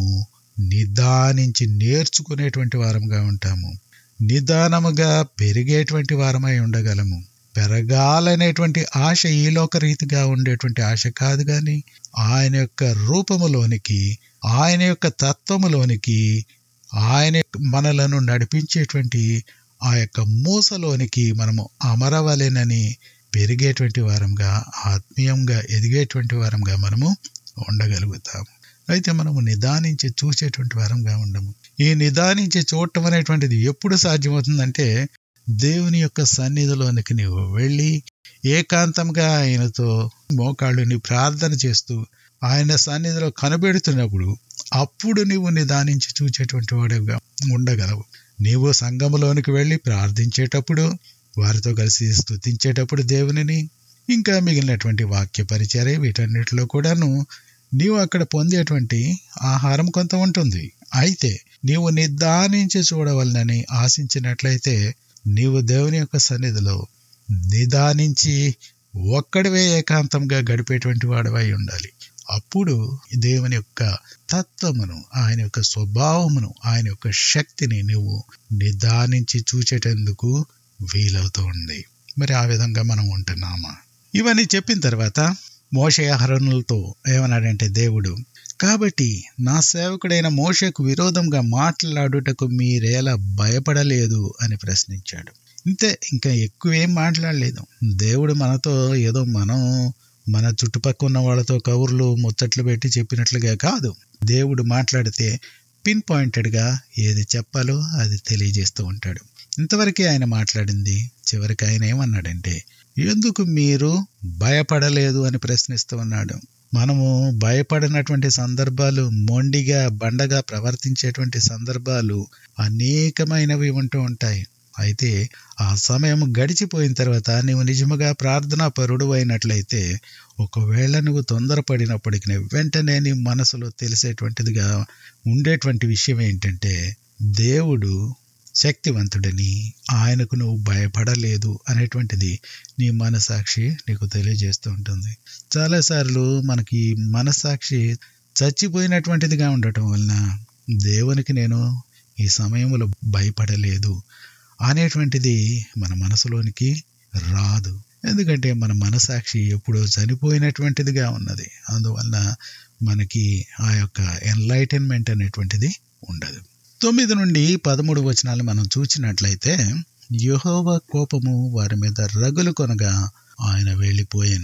నిదానించి నేర్చుకునేటువంటి వారముగా ఉంటాము నిదానముగా పెరిగేటువంటి వారమై ఉండగలము పెరగాలనేటువంటి ఆశ ఈలోక రీతిగా ఉండేటువంటి ఆశ కాదు కానీ ఆయన యొక్క రూపములోనికి ఆయన యొక్క తత్వములోనికి ఆయన మనలను నడిపించేటువంటి ఆ యొక్క మూసలోనికి మనము అమరవలెనని పెరిగేటువంటి వారంగా ఆత్మీయంగా ఎదిగేటువంటి వారంగా మనము ఉండగలుగుతాము అయితే మనము నిదానించి చూసేటువంటి వారంగా ఉండము ఈ నిదానించి చూడటం అనేటువంటిది ఎప్పుడు సాధ్యమవుతుందంటే దేవుని యొక్క సన్నిధిలోనికి నీవు వెళ్ళి ఏకాంతంగా ఆయనతో మోకాళ్ళుని ప్రార్థన చేస్తూ ఆయన సన్నిధిలో కనబెడుతున్నప్పుడు అప్పుడు నీవు నిదానించి చూచేటువంటి వాడుగా ఉండగలవు నీవు సంఘములోనికి వెళ్ళి ప్రార్థించేటప్పుడు వారితో కలిసి స్థుతించేటప్పుడు దేవునిని ఇంకా మిగిలినటువంటి వాక్య పరిచర్య వీటన్నిటిలో కూడాను నీవు అక్కడ పొందేటువంటి ఆహారం కొంత ఉంటుంది అయితే నీవు నిదానించి చూడవలనని ఆశించినట్లయితే నీవు దేవుని యొక్క సన్నిధిలో నిదానించి ఒక్కడివే ఏకాంతంగా గడిపేటువంటి వాడివై ఉండాలి అప్పుడు దేవుని యొక్క తత్వమును ఆయన యొక్క స్వభావమును ఆయన యొక్క శక్తిని నువ్వు నిదానించి చూచేటందుకు వీలవుతూ ఉంది మరి ఆ విధంగా మనం ఉంటున్నామా ఇవన్నీ చెప్పిన తర్వాత మోషే అహరణులతో ఏమన్నాడంటే దేవుడు కాబట్టి నా సేవకుడైన మోషకు విరోధంగా మాట్లాడుటకు మీరేలా భయపడలేదు అని ప్రశ్నించాడు ఇంతే ఇంకా ఎక్కువేం మాట్లాడలేదు దేవుడు మనతో ఏదో మనం మన చుట్టుపక్కల ఉన్న వాళ్ళతో కవుర్లు ముచ్చట్లు పెట్టి చెప్పినట్లుగా కాదు దేవుడు మాట్లాడితే పిన్ పాయింటెడ్గా ఏది చెప్పాలో అది తెలియజేస్తూ ఉంటాడు ఇంతవరకే ఆయన మాట్లాడింది చివరికి ఆయన ఏమన్నాడంటే ఎందుకు మీరు భయపడలేదు అని ప్రశ్నిస్తూ ఉన్నాడు మనము భయపడినటువంటి సందర్భాలు మొండిగా బండగా ప్రవర్తించేటువంటి సందర్భాలు అనేకమైనవి ఉంటూ ఉంటాయి అయితే ఆ సమయం గడిచిపోయిన తర్వాత నీవు నిజముగా ప్రార్థనా పరుడు అయినట్లయితే ఒకవేళ నువ్వు తొందరపడినప్పటికీ వెంటనే నీ మనసులో తెలిసేటువంటిదిగా ఉండేటువంటి విషయం ఏంటంటే దేవుడు శక్తివంతుడని ఆయనకు నువ్వు భయపడలేదు అనేటువంటిది నీ మనసాక్షి నీకు తెలియజేస్తూ ఉంటుంది చాలాసార్లు మనకి మనసాక్షి చచ్చిపోయినటువంటిదిగా ఉండటం వలన దేవునికి నేను ఈ సమయంలో భయపడలేదు అనేటువంటిది మన మనసులోనికి రాదు ఎందుకంటే మన మనసాక్షి ఎప్పుడో చనిపోయినటువంటిదిగా ఉన్నది అందువలన మనకి ఆ యొక్క ఎన్లైటన్మెంట్ అనేటువంటిది ఉండదు తొమ్మిది నుండి పదమూడు వచనాలు మనం చూసినట్లయితే యహోవ కోపము వారి మీద రగులు కొనగా ఆయన వెళ్ళిపోయాను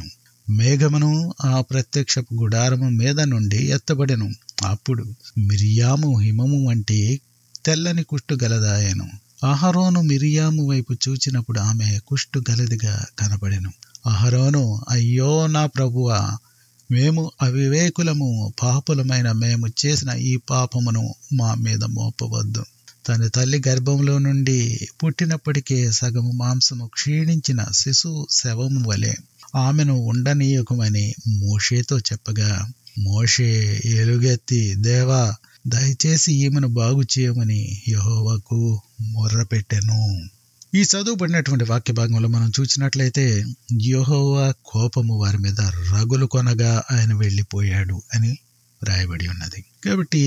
మేఘమును ఆ ప్రత్యక్షపు గుడారము మీద నుండి ఎత్తబడెను అప్పుడు మిరియాము హిమము వంటి తెల్లని కుష్టు గలదాయను అహరోను మిరియాము వైపు చూచినప్పుడు ఆమె కుష్టు గలదిగా కనబడెను అహరోను అయ్యో నా ప్రభువా మేము అవివేకులము పాపులమైన మేము చేసిన ఈ పాపమును మా మీద మోపవద్దు తన తల్లి గర్భంలో నుండి పుట్టినప్పటికే సగము మాంసము క్షీణించిన శిశువు శవము వలె ఆమెను ఉండనీయకమని మోషేతో చెప్పగా మోషే ఎలుగెత్తి దేవా దయచేసి ఈమెను బాగు చేయమని యహోవాకు మొర్రపెట్టెను ఈ చదువుబడినటువంటి వాక్య భాగంలో మనం చూసినట్లయితే యహోవా కోపము వారి మీద రగులు కొనగా ఆయన వెళ్ళిపోయాడు అని రాయబడి ఉన్నది కాబట్టి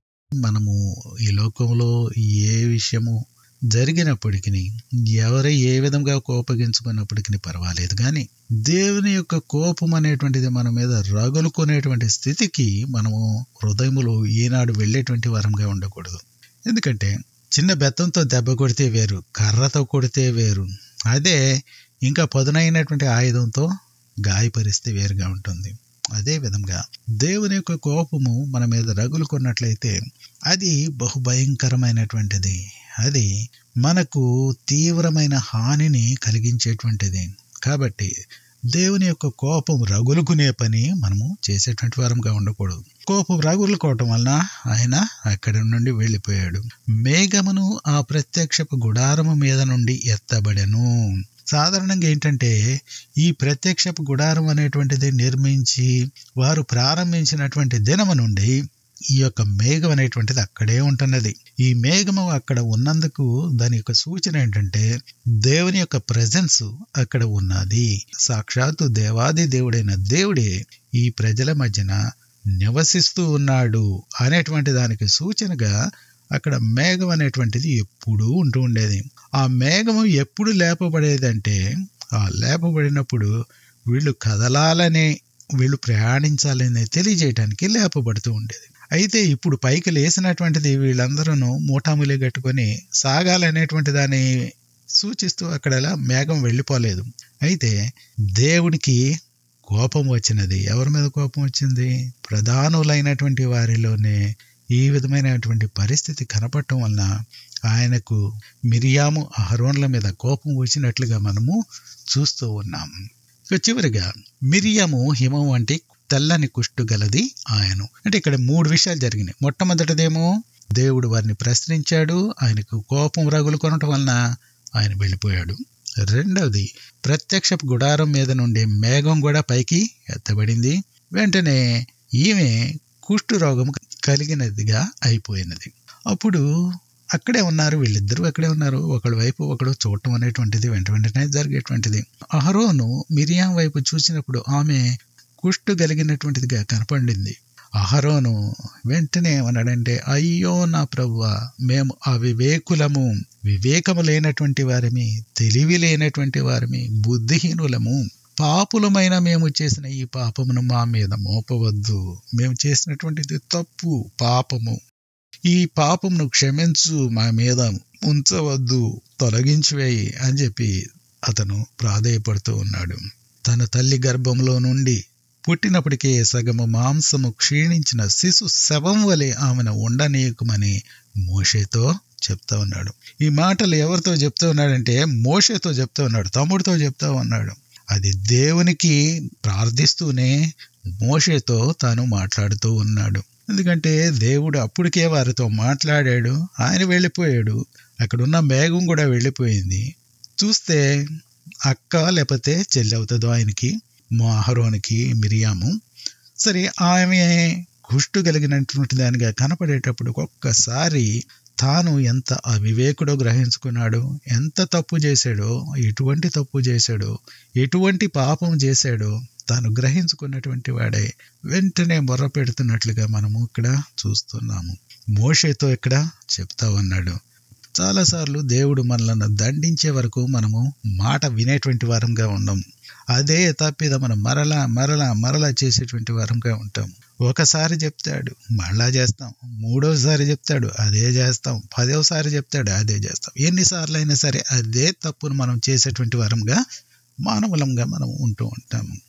మనము ఈ లోకంలో ఏ విషయము జరిగినప్పటికీ ఎవరు ఏ విధంగా కోపగించుకున్నప్పటికీ పర్వాలేదు కానీ దేవుని యొక్క కోపం అనేటువంటిది మన మీద రగులుకునేటువంటి స్థితికి మనము హృదయములు ఈనాడు వెళ్ళేటువంటి వరంగా ఉండకూడదు ఎందుకంటే చిన్న బెత్తంతో దెబ్బ కొడితే వేరు కర్రతో కొడితే వేరు అదే ఇంకా పదునైనటువంటి ఆయుధంతో గాయపరిస్తే వేరుగా ఉంటుంది అదే విధంగా దేవుని యొక్క కోపము మన మీద రగులుకున్నట్లయితే అది బహుభయంకరమైనటువంటిది అది మనకు తీవ్రమైన హానిని కలిగించేటువంటిది కాబట్టి దేవుని యొక్క కోపం రగులుకునే పని మనము చేసేటువంటి వారంగా ఉండకూడదు కోపం రగులుకోవటం వలన ఆయన అక్కడి నుండి వెళ్ళిపోయాడు మేఘమును ఆ ప్రత్యక్షపు గుడారము మీద నుండి ఎత్తబడెను సాధారణంగా ఏంటంటే ఈ ప్రత్యక్షపు గుడారం అనేటువంటిది నిర్మించి వారు ప్రారంభించినటువంటి దినము నుండి ఈ యొక్క మేఘం అనేటువంటిది అక్కడే ఉంటున్నది ఈ మేఘము అక్కడ ఉన్నందుకు దాని యొక్క సూచన ఏంటంటే దేవుని యొక్క ప్రజెన్స్ అక్కడ ఉన్నది సాక్షాత్తు దేవాది దేవుడైన దేవుడే ఈ ప్రజల మధ్యన నివసిస్తూ ఉన్నాడు అనేటువంటి దానికి సూచనగా అక్కడ మేఘం అనేటువంటిది ఎప్పుడూ ఉంటూ ఉండేది ఆ మేఘము ఎప్పుడు లేపబడేదంటే ఆ లేపబడినప్పుడు వీళ్ళు కదలాలని వీళ్ళు ప్రయాణించాలని తెలియజేయడానికి లేపబడుతూ ఉండేది అయితే ఇప్పుడు పైకి లేసినటువంటిది వీళ్ళందరూ మూటాములి కట్టుకొని సాగాలనేటువంటి దాన్ని సూచిస్తూ అక్కడ మేఘం వెళ్ళిపోలేదు అయితే దేవుడికి కోపం వచ్చినది ఎవరి మీద కోపం వచ్చింది ప్రధానులైనటువంటి వారిలోనే ఈ విధమైనటువంటి పరిస్థితి కనపడటం వలన ఆయనకు మిరియాము అహరోన్ల మీద కోపం వచ్చినట్లుగా మనము చూస్తూ ఉన్నాం ఇక చివరిగా మిరియాము హిమం వంటి తెల్లని కుష్టు గలది ఆయను అంటే ఇక్కడ మూడు విషయాలు జరిగినాయి మొట్టమొదటిదేమో దేవుడు వారిని ప్రశ్నించాడు ఆయనకు కోపం రగులు కొనటం వలన ఆయన వెళ్ళిపోయాడు రెండవది ప్రత్యక్ష గుడారం మీద నుండి మేఘం కూడా పైకి ఎత్తబడింది వెంటనే ఈమె కుష్టు రోగం కలిగినదిగా అయిపోయినది అప్పుడు అక్కడే ఉన్నారు వీళ్ళిద్దరూ అక్కడే ఉన్నారు ఒకడి వైపు ఒకడు చూడటం అనేటువంటిది వెంట వెంటనే జరిగేటువంటిది అహరోను మిరియాం వైపు చూసినప్పుడు ఆమె కుష్టు కలిగినటువంటిదిగా కనపడింది అహరోను వెంటనే ఏమన్నాడంటే అయ్యో నా ప్రభువ మేము అవివేకులము వివేకము లేనటువంటి వారిమి తెలివి లేనటువంటి వారిమి బుద్ధిహీనులము పాపులమైన మేము చేసిన ఈ పాపమును మా మీద మోపవద్దు మేము చేసినటువంటిది తప్పు పాపము ఈ పాపమును క్షమించు మా మీద ఉంచవద్దు తొలగించివేయి అని చెప్పి అతను ప్రాధేయపడుతూ ఉన్నాడు తన తల్లి గర్భంలో నుండి పుట్టినప్పటికే సగము మాంసము క్షీణించిన శిశు శవం వలె ఆమెను ఉండనీయకమని మోషేతో చెప్తా ఉన్నాడు ఈ మాటలు ఎవరితో చెప్తా ఉన్నాడంటే మోషేతో చెప్తా ఉన్నాడు తమ్ముడితో చెప్తా ఉన్నాడు అది దేవునికి ప్రార్థిస్తూనే మోషేతో తాను మాట్లాడుతూ ఉన్నాడు ఎందుకంటే దేవుడు అప్పటికే వారితో మాట్లాడాడు ఆయన వెళ్ళిపోయాడు అక్కడున్న మేఘం కూడా వెళ్ళిపోయింది చూస్తే అక్క లేకపోతే చెల్లి అవుతుందో ఆయనకి మోహరోనికి మిరియాము సరే ఆమె కుష్టు కలిగినటువంటి దానిగా కనపడేటప్పుడు ఒక్కసారి తాను ఎంత అవివేకుడో గ్రహించుకున్నాడు ఎంత తప్పు చేశాడో ఎటువంటి తప్పు చేశాడో ఎటువంటి పాపం చేశాడో తాను గ్రహించుకున్నటువంటి వాడే వెంటనే మొర్ర పెడుతున్నట్లుగా మనము ఇక్కడ చూస్తున్నాము మోషేతో ఇక్కడ చెప్తా ఉన్నాడు చాలాసార్లు దేవుడు మనలను దండించే వరకు మనము మాట వినేటువంటి వారంగా ఉండము అదే తప్పిద మనం మరలా మరలా మరలా చేసేటువంటి వారంగా ఉంటాం ఒకసారి చెప్తాడు మళ్ళా చేస్తాం మూడోసారి చెప్తాడు అదే చేస్తాం పదోసారి చెప్తాడు అదే చేస్తాం ఎన్నిసార్లు అయినా సరే అదే తప్పును మనం చేసేటువంటి వారంగా మానవులంగా మనం ఉంటూ ఉంటాము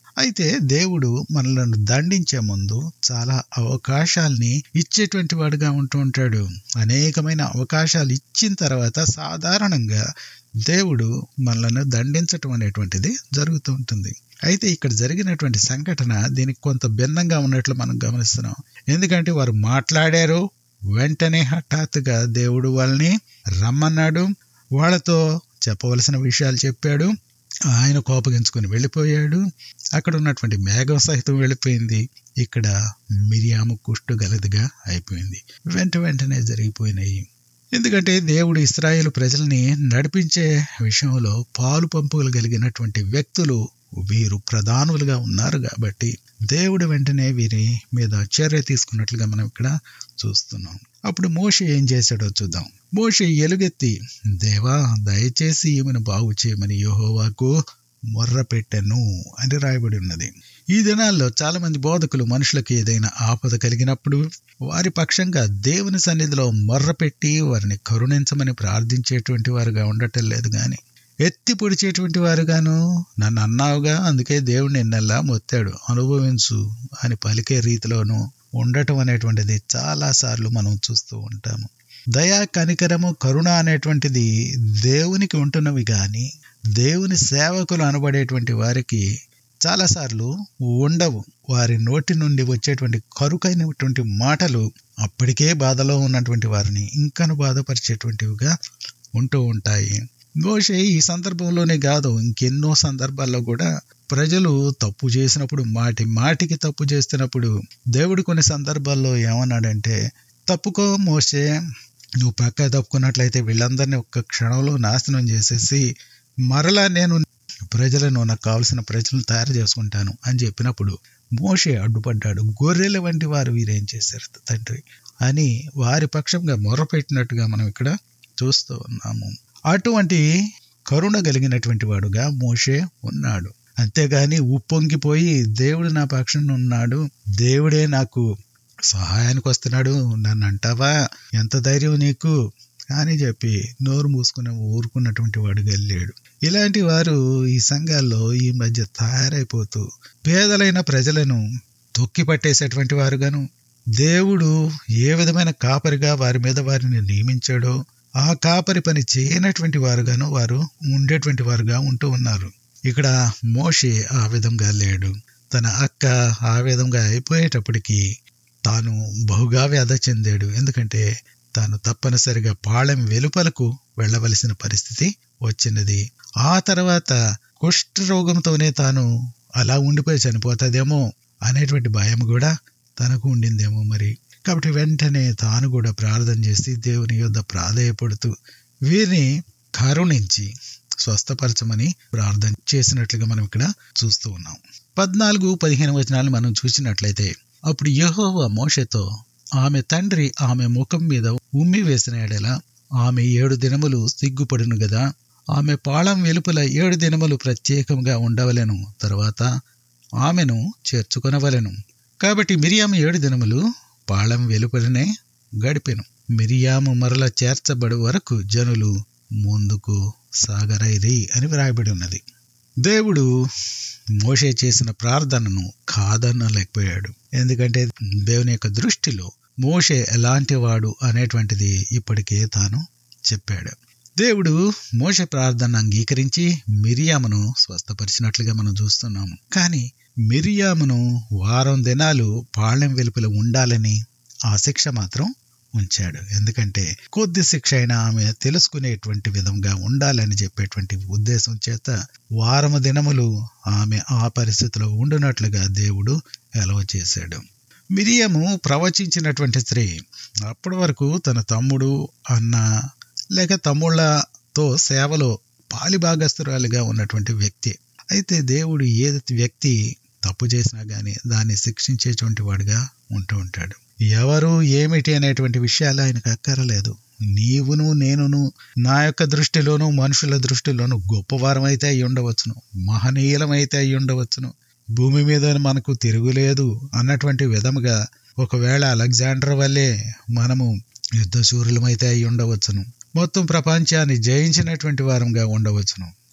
అయితే దేవుడు మనలను దండించే ముందు చాలా అవకాశాల్ని ఇచ్చేటువంటి వాడుగా ఉంటూ ఉంటాడు అనేకమైన అవకాశాలు ఇచ్చిన తర్వాత సాధారణంగా దేవుడు మనలను దండించటం అనేటువంటిది జరుగుతూ ఉంటుంది అయితే ఇక్కడ జరిగినటువంటి సంఘటన దీనికి కొంత భిన్నంగా ఉన్నట్లు మనం గమనిస్తున్నాం ఎందుకంటే వారు మాట్లాడారు వెంటనే హఠాత్తుగా దేవుడు వాళ్ళని రమ్మన్నాడు వాళ్ళతో చెప్పవలసిన విషయాలు చెప్పాడు ఆయన కోపగించుకుని వెళ్ళిపోయాడు అక్కడ ఉన్నటువంటి మేఘం సహితం వెళ్ళిపోయింది ఇక్కడ మిరియాము కుష్టు గలదిగా అయిపోయింది వెంట వెంటనే జరిగిపోయినాయి ఎందుకంటే దేవుడు ఇస్రాయేల్ ప్రజల్ని నడిపించే విషయంలో పాలు పంపులు కలిగినటువంటి వ్యక్తులు వీరు ప్రధానులుగా ఉన్నారు కాబట్టి దేవుడు వెంటనే వీరి మీద చర్య తీసుకున్నట్లుగా మనం ఇక్కడ చూస్తున్నాం అప్పుడు మోషే ఏం చేశాడో చూద్దాం మోషే ఎలుగెత్తి దేవా దయచేసి ఈమెను బాగు చేయమని యెహోవాకు మొర్ర పెట్టెను అని రాయబడి ఉన్నది ఈ దినాల్లో చాలా మంది బోధకులు మనుషులకు ఏదైనా ఆపద కలిగినప్పుడు వారి పక్షంగా దేవుని సన్నిధిలో మొర్ర పెట్టి వారిని కరుణించమని ప్రార్థించేటువంటి వారుగా ఉండటం లేదు గాని ఎత్తి పొడిచేటువంటి వారుగాను నన్ను అన్నావుగా అందుకే దేవుడు నిన్నెల్లా మొత్తాడు అనుభవించు అని పలికే రీతిలోనూ ఉండటం అనేటువంటిది చాలా సార్లు మనం చూస్తూ ఉంటాము దయా కనికరము కరుణ అనేటువంటిది దేవునికి ఉంటున్నవి కానీ దేవుని సేవకులు అనబడేటువంటి వారికి చాలాసార్లు ఉండవు వారి నోటి నుండి వచ్చేటువంటి కరుకైనటువంటి మాటలు అప్పటికే బాధలో ఉన్నటువంటి వారిని ఇంకను బాధపరిచేటువంటివిగా ఉంటూ ఉంటాయి మోషే ఈ సందర్భంలోనే కాదు ఇంకెన్నో సందర్భాల్లో కూడా ప్రజలు తప్పు చేసినప్పుడు మాటి మాటికి తప్పు చేస్తున్నప్పుడు దేవుడు కొన్ని సందర్భాల్లో ఏమన్నాడంటే తప్పుకో మోసే నువ్వు పక్క తప్పుకున్నట్లయితే వీళ్ళందరినీ ఒక్క క్షణంలో నాశనం చేసేసి మరలా నేను ప్రజలను నాకు కావలసిన ప్రజలను తయారు చేసుకుంటాను అని చెప్పినప్పుడు మోషే అడ్డుపడ్డాడు గొర్రెల వంటి వారు వీరేం చేశారు తండ్రి అని వారి పక్షంగా మొర్రపెట్టినట్టుగా మనం ఇక్కడ చూస్తూ ఉన్నాము అటువంటి కరుణ కలిగినటువంటి వాడుగా మోషే ఉన్నాడు అంతేగాని ఉప్పొంగిపోయి దేవుడు నా పక్షాన ఉన్నాడు దేవుడే నాకు సహాయానికి వస్తున్నాడు నన్ను అంటావా ఎంత ధైర్యం నీకు అని చెప్పి నోరు మూసుకుని ఊరుకున్నటువంటి వాడు వెళ్ళాడు ఇలాంటి వారు ఈ సంఘాల్లో ఈ మధ్య తయారైపోతూ పేదలైన ప్రజలను తొక్కి పట్టేసేటువంటి వారుగాను దేవుడు ఏ విధమైన కాపరిగా వారి మీద వారిని నియమించాడో ఆ కాపరి పని చేయనటువంటి వారుగాను వారు ఉండేటువంటి వారుగా ఉంటూ ఉన్నారు ఇక్కడ మోషే ఆ విధంగా లేడు తన అక్క ఆ విధంగా అయిపోయేటప్పటికి తాను బహుగా వ్యధ చెందాడు ఎందుకంటే తాను తప్పనిసరిగా పాళెం వెలుపలకు వెళ్ళవలసిన పరిస్థితి వచ్చినది ఆ తర్వాత కుష్ఠరోగంతోనే తాను అలా ఉండిపోయి చనిపోతుందేమో అనేటువంటి భయం కూడా తనకు ఉండిందేమో మరి కాబట్టి వెంటనే తాను కూడా ప్రార్థన చేసి దేవుని యొద్ద ప్రాధేయపడుతూ వీరిని కరుణించి స్వస్థపరచమని ప్రార్థన చేసినట్లుగా మనం ఇక్కడ చూస్తూ ఉన్నాం పద్నాలుగు పదిహేను వచనాలు మనం చూసినట్లయితే అప్పుడు యెహోవా మోషతో ఆమె తండ్రి ఆమె ముఖం మీద ఉమ్మి వేసిన ఎడల ఆమె ఏడు దినములు సిగ్గుపడును గదా ఆమె పాళం వెలుపల ఏడు దినములు ప్రత్యేకంగా ఉండవలెను తర్వాత ఆమెను చేర్చుకొనవలెను కాబట్టి మిరియాము ఏడు దినములు పాళం వెలుపలనే గడిపెను మిరియాము మరల చేర్చబడు వరకు జనులు ముందుకు సాగరైరి అని వ్రాయబడి ఉన్నది దేవుడు మోషే చేసిన ప్రార్థనను కాదనలేకపోయాడు ఎందుకంటే దేవుని యొక్క దృష్టిలో మోషే ఎలాంటి వాడు అనేటువంటిది ఇప్పటికే తాను చెప్పాడు దేవుడు మోషే ప్రార్థన అంగీకరించి మిరియామును స్వస్థపరిచినట్లుగా మనం చూస్తున్నాము కానీ మిరియామును వారం దినాలు పాళెం వెలుపల ఉండాలని ఆ శిక్ష మాత్రం ఉంచాడు ఎందుకంటే కొద్ది శిక్ష అయినా ఆమె తెలుసుకునేటువంటి విధంగా ఉండాలని చెప్పేటువంటి ఉద్దేశం చేత వారము దినములు ఆమె ఆ పరిస్థితిలో ఉండునట్లుగా దేవుడు ఎలవ చేశాడు మిరియము ప్రవచించినటువంటి స్త్రీ అప్పటి వరకు తన తమ్ముడు అన్న లేక తమ్ముళ్లతో సేవలో పాలిభాగస్తురాలిగా ఉన్నటువంటి వ్యక్తి అయితే దేవుడు ఏ వ్యక్తి తప్పు చేసినా గాని దాన్ని శిక్షించేటువంటి వాడిగా ఉంటూ ఉంటాడు ఎవరు ఏమిటి అనేటువంటి విషయాలు ఆయనకు అక్కరలేదు నీవును నేనును నా యొక్క దృష్టిలోను మనుషుల దృష్టిలోను గొప్పవారమైతే అయి ఉండవచ్చును మహనీయులమైతే అయి ఉండవచ్చును భూమి మీద మనకు తిరుగులేదు అన్నటువంటి విధముగా ఒకవేళ అలెగ్జాండర్ వల్లే మనము యుద్ధశూరులమైతే అయి ఉండవచ్చును మొత్తం ప్రపంచాన్ని జయించినటువంటి వారంగా ఉండవచ్చును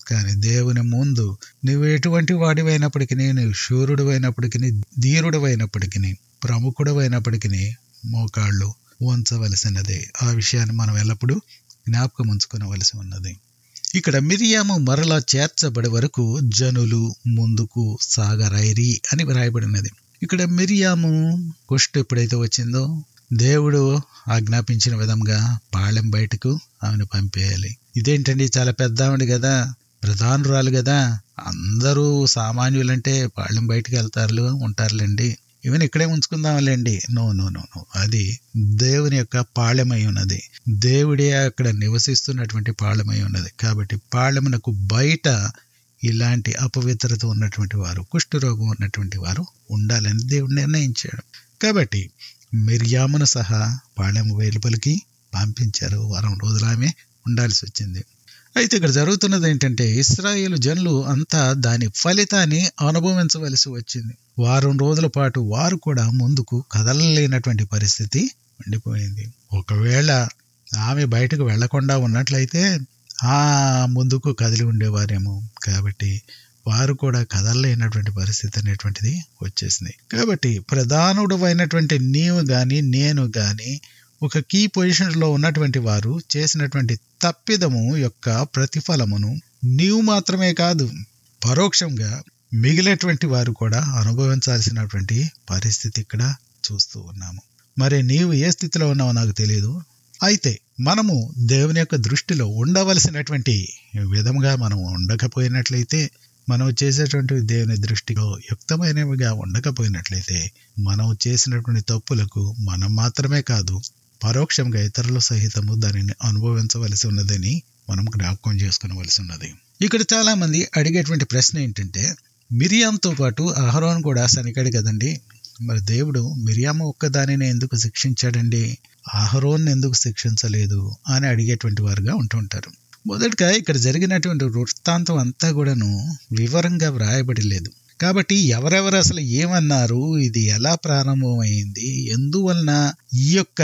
కానీ దేవుని ముందు నువ్వు ఎటువంటి వాడివైనప్పటికీ నువ్వు శూరుడు అయినప్పటికీ ధీరుడు అయినప్పటికీ ప్రముఖుడు అయినప్పటికీ మోకాళ్ళు ఉంచవలసినదే ఆ విషయాన్ని మనం ఎల్లప్పుడూ జ్ఞాపకం ఉంచుకోవలసి ఉన్నది ఇక్కడ మిరియాము మరలా చేర్చబడే వరకు జనులు ముందుకు సాగరైరి అని వ్రాయబడినది ఇక్కడ మిరియాము కుష్టు ఎప్పుడైతే వచ్చిందో దేవుడు ఆజ్ఞాపించిన విధంగా పాళెం బయటకు ఆమెను పంపేయాలి ఇదేంటండి చాలా పెద్ద ఆవిడ కదా ప్రధానురాలు కదా అందరూ సామాన్యులంటే పాళెం బయటకు వెళ్తారు ఉంటారులేండి ఈవెన్ ఇక్కడే ఉంచుకుందాంలేండి నో నో నో నో అది దేవుని యొక్క పాళెమై ఉన్నది దేవుడే అక్కడ నివసిస్తున్నటువంటి పాళెమై ఉన్నది కాబట్టి పాళెమునకు బయట ఇలాంటి అపవిత్రత ఉన్నటువంటి వారు కుష్ఠరోగం ఉన్నటువంటి వారు ఉండాలని దేవుడు నిర్ణయించాడు కాబట్టి మిర్యామును సహా పాళెము వెలుపలికి పంపించారు వారం రోజులు ఆమె ఉండాల్సి వచ్చింది అయితే ఇక్కడ జరుగుతున్నది ఏంటంటే ఇస్రాయేల్ జనులు అంతా దాని ఫలితాన్ని అనుభవించవలసి వచ్చింది వారం రోజుల పాటు వారు కూడా ముందుకు కదలలేనటువంటి పరిస్థితి ఉండిపోయింది ఒకవేళ ఆమె బయటకు వెళ్లకుండా ఉన్నట్లయితే ఆ ముందుకు కదిలి ఉండేవారేమో కాబట్టి వారు కూడా కదలలేనటువంటి పరిస్థితి అనేటువంటిది వచ్చేసింది కాబట్టి ప్రధానుడు అయినటువంటి నీవు గాని నేను గాని ఒక కీ పొజిషన్లో ఉన్నటువంటి వారు చేసినటువంటి తప్పిదము యొక్క ప్రతిఫలమును నీవు మాత్రమే కాదు పరోక్షంగా మిగిలినటువంటి వారు కూడా అనుభవించాల్సినటువంటి పరిస్థితి ఇక్కడ చూస్తూ ఉన్నాము మరి నీవు ఏ స్థితిలో ఉన్నావో నాకు తెలియదు అయితే మనము దేవుని యొక్క దృష్టిలో ఉండవలసినటువంటి విధంగా మనం ఉండకపోయినట్లయితే మనం చేసేటువంటి దేవుని దృష్టిలో యుక్తమైనవిగా ఉండకపోయినట్లయితే మనం చేసినటువంటి తప్పులకు మనం మాత్రమే కాదు పరోక్షంగా ఇతరుల సహితము దానిని అనుభవించవలసి ఉన్నదని మనం జ్ఞాపకం చేసుకునవలసి ఉన్నది ఇక్కడ చాలా మంది అడిగేటువంటి ప్రశ్న ఏంటంటే మిరియాంతో పాటు అహరోన్ కూడా సనికాడు కదండి మరి దేవుడు మిరియామ ఒక్కదానిని ఎందుకు శిక్షించాడండి అహరోన్ ఎందుకు శిక్షించలేదు అని అడిగేటువంటి వారుగా ఉంటుంటారు మొదటగా ఇక్కడ జరిగినటువంటి వృత్తాంతం అంతా కూడాను వివరంగా వ్రాయబడి లేదు కాబట్టి ఎవరెవరు అసలు ఏమన్నారు ఇది ఎలా ప్రారంభమైంది ఎందువలన ఈ యొక్క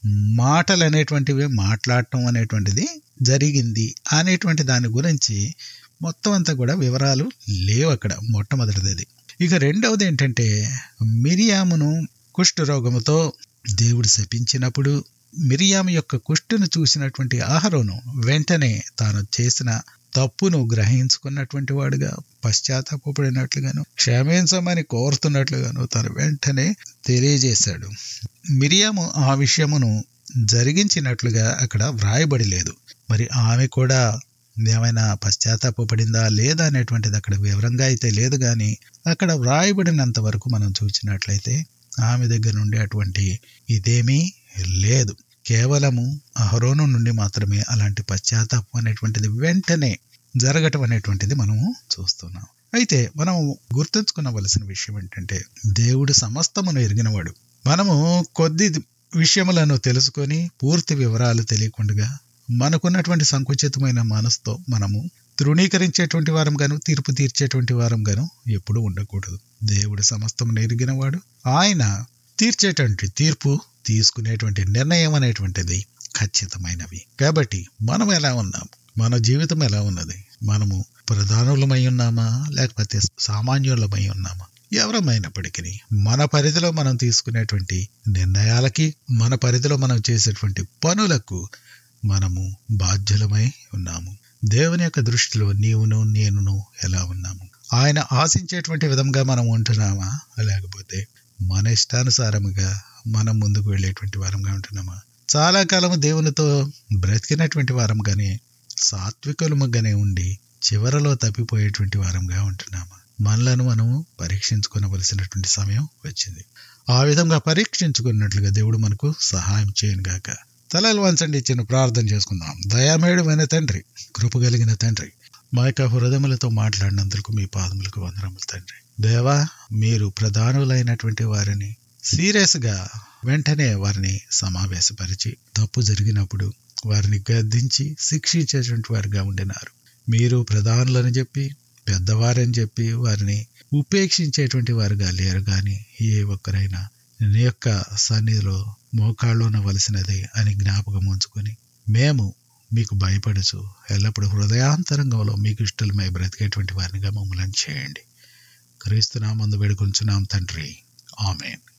మాటలు అనేటువంటివి మాట్లాడటం అనేటువంటిది జరిగింది అనేటువంటి దాని గురించి మొత్తం అంతా కూడా వివరాలు లేవు అక్కడ మొట్టమొదటిది ఇక రెండవది ఏంటంటే మిరియామును కుష్ఠరోగముతో దేవుడు శపించినప్పుడు మిరియాము యొక్క కుష్టును చూసినటువంటి ఆహరోను వెంటనే తాను చేసిన తప్పును గ్రహించుకున్నటువంటి వాడుగా పశ్చాత్తాపడినట్లుగాను క్షమించమని కోరుతున్నట్లుగాను తను వెంటనే తెలియజేశాడు మిరియాము ఆ విషయమును జరిగించినట్లుగా అక్కడ వ్రాయబడి లేదు మరి ఆమె కూడా ఏమైనా పశ్చాత్తాపడిందా లేదా అనేటువంటిది అక్కడ వివరంగా అయితే లేదు కానీ అక్కడ వ్రాయబడినంత వరకు మనం చూసినట్లయితే ఆమె దగ్గర నుండి అటువంటి ఇదేమీ లేదు కేవలము అహరోను నుండి మాత్రమే అలాంటి పశ్చాత్తాపం అనేటువంటిది వెంటనే జరగటం అనేటువంటిది మనము చూస్తున్నాం అయితే మనం గుర్తుంచుకునవలసిన విషయం ఏంటంటే దేవుడు సమస్తమును ఎరిగినవాడు మనము కొద్ది విషయములను తెలుసుకొని పూర్తి వివరాలు తెలియకుండా మనకున్నటువంటి సంకుచితమైన మనసుతో మనము తృణీకరించేటువంటి వారం గాను తీర్పు తీర్చేటువంటి వారం గాను ఎప్పుడు ఉండకూడదు దేవుడు సమస్తం ఎరిగినవాడు ఆయన తీర్చేటువంటి తీర్పు తీసుకునేటువంటి నిర్ణయం అనేటువంటిది ఖచ్చితమైనవి కాబట్టి మనం ఎలా ఉన్నాం మన జీవితం ఎలా ఉన్నది మనము ప్రధానులమై ఉన్నామా లేకపోతే సామాన్యులమై ఉన్నామా ఎవరమైనప్పటికీ మన పరిధిలో మనం తీసుకునేటువంటి నిర్ణయాలకి మన పరిధిలో మనం చేసేటువంటి పనులకు మనము బాధ్యులమై ఉన్నాము దేవుని యొక్క దృష్టిలో నీవును నేనును ఎలా ఉన్నాము ఆయన ఆశించేటువంటి విధంగా మనం ఉంటున్నామా లేకపోతే మన ఇష్టానుసారముగా మనం ముందుకు వెళ్ళేటువంటి వారంగా ఉంటున్నామా చాలా కాలము దేవునితో బ్రతికినటువంటి వారంగానే సాత్వికులముగానే ఉండి చివరలో తప్పిపోయేటువంటి వారంగా ఉంటున్నామా మనలను మనము పరీక్షించుకోవలసినటువంటి సమయం వచ్చింది ఆ విధంగా పరీక్షించుకున్నట్లుగా దేవుడు మనకు సహాయం చేయను గాక తలలు వంచండి చిన్న ప్రార్థన చేసుకుందాం దయామేడమైన తండ్రి కృప కలిగిన తండ్రి మా యొక్క హృదయములతో మాట్లాడినందుకు మీ పాదములకు వందనములు తండ్రి దేవా మీరు ప్రధానులైనటువంటి వారిని సీరియస్గా వెంటనే వారిని సమావేశపరిచి తప్పు జరిగినప్పుడు వారిని గద్దించి శిక్షించేటువంటి వారిగా ఉండినారు మీరు ప్రధానులని చెప్పి పెద్దవారని చెప్పి వారిని ఉపేక్షించేటువంటి వారుగా లేరు కానీ ఏ ఒక్కరైనా నీ యొక్క సన్నిధిలో మోకాళ్ళు ఉండవలసినది అని జ్ఞాపకం ఉంచుకొని మేము మీకు భయపడుచు ఎల్లప్పుడూ హృదయాంతరంగంలో మీకు ఇష్టలమై బ్రతికేటువంటి వారినిగా మమ్మల్ని చేయండి క్రీస్తునామందు వేడుకొంచున్నాం తండ్రి ఆమెన్